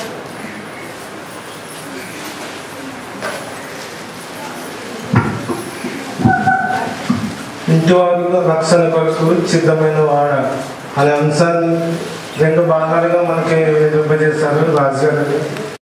Speaker 5: ఇంటి వారిలో రక్షణ కొరకు సిద్ధమైన వాడ అనే అంశాన్ని రెండు భాగాలుగా మనకి విభజిస్తారు రాజు గారు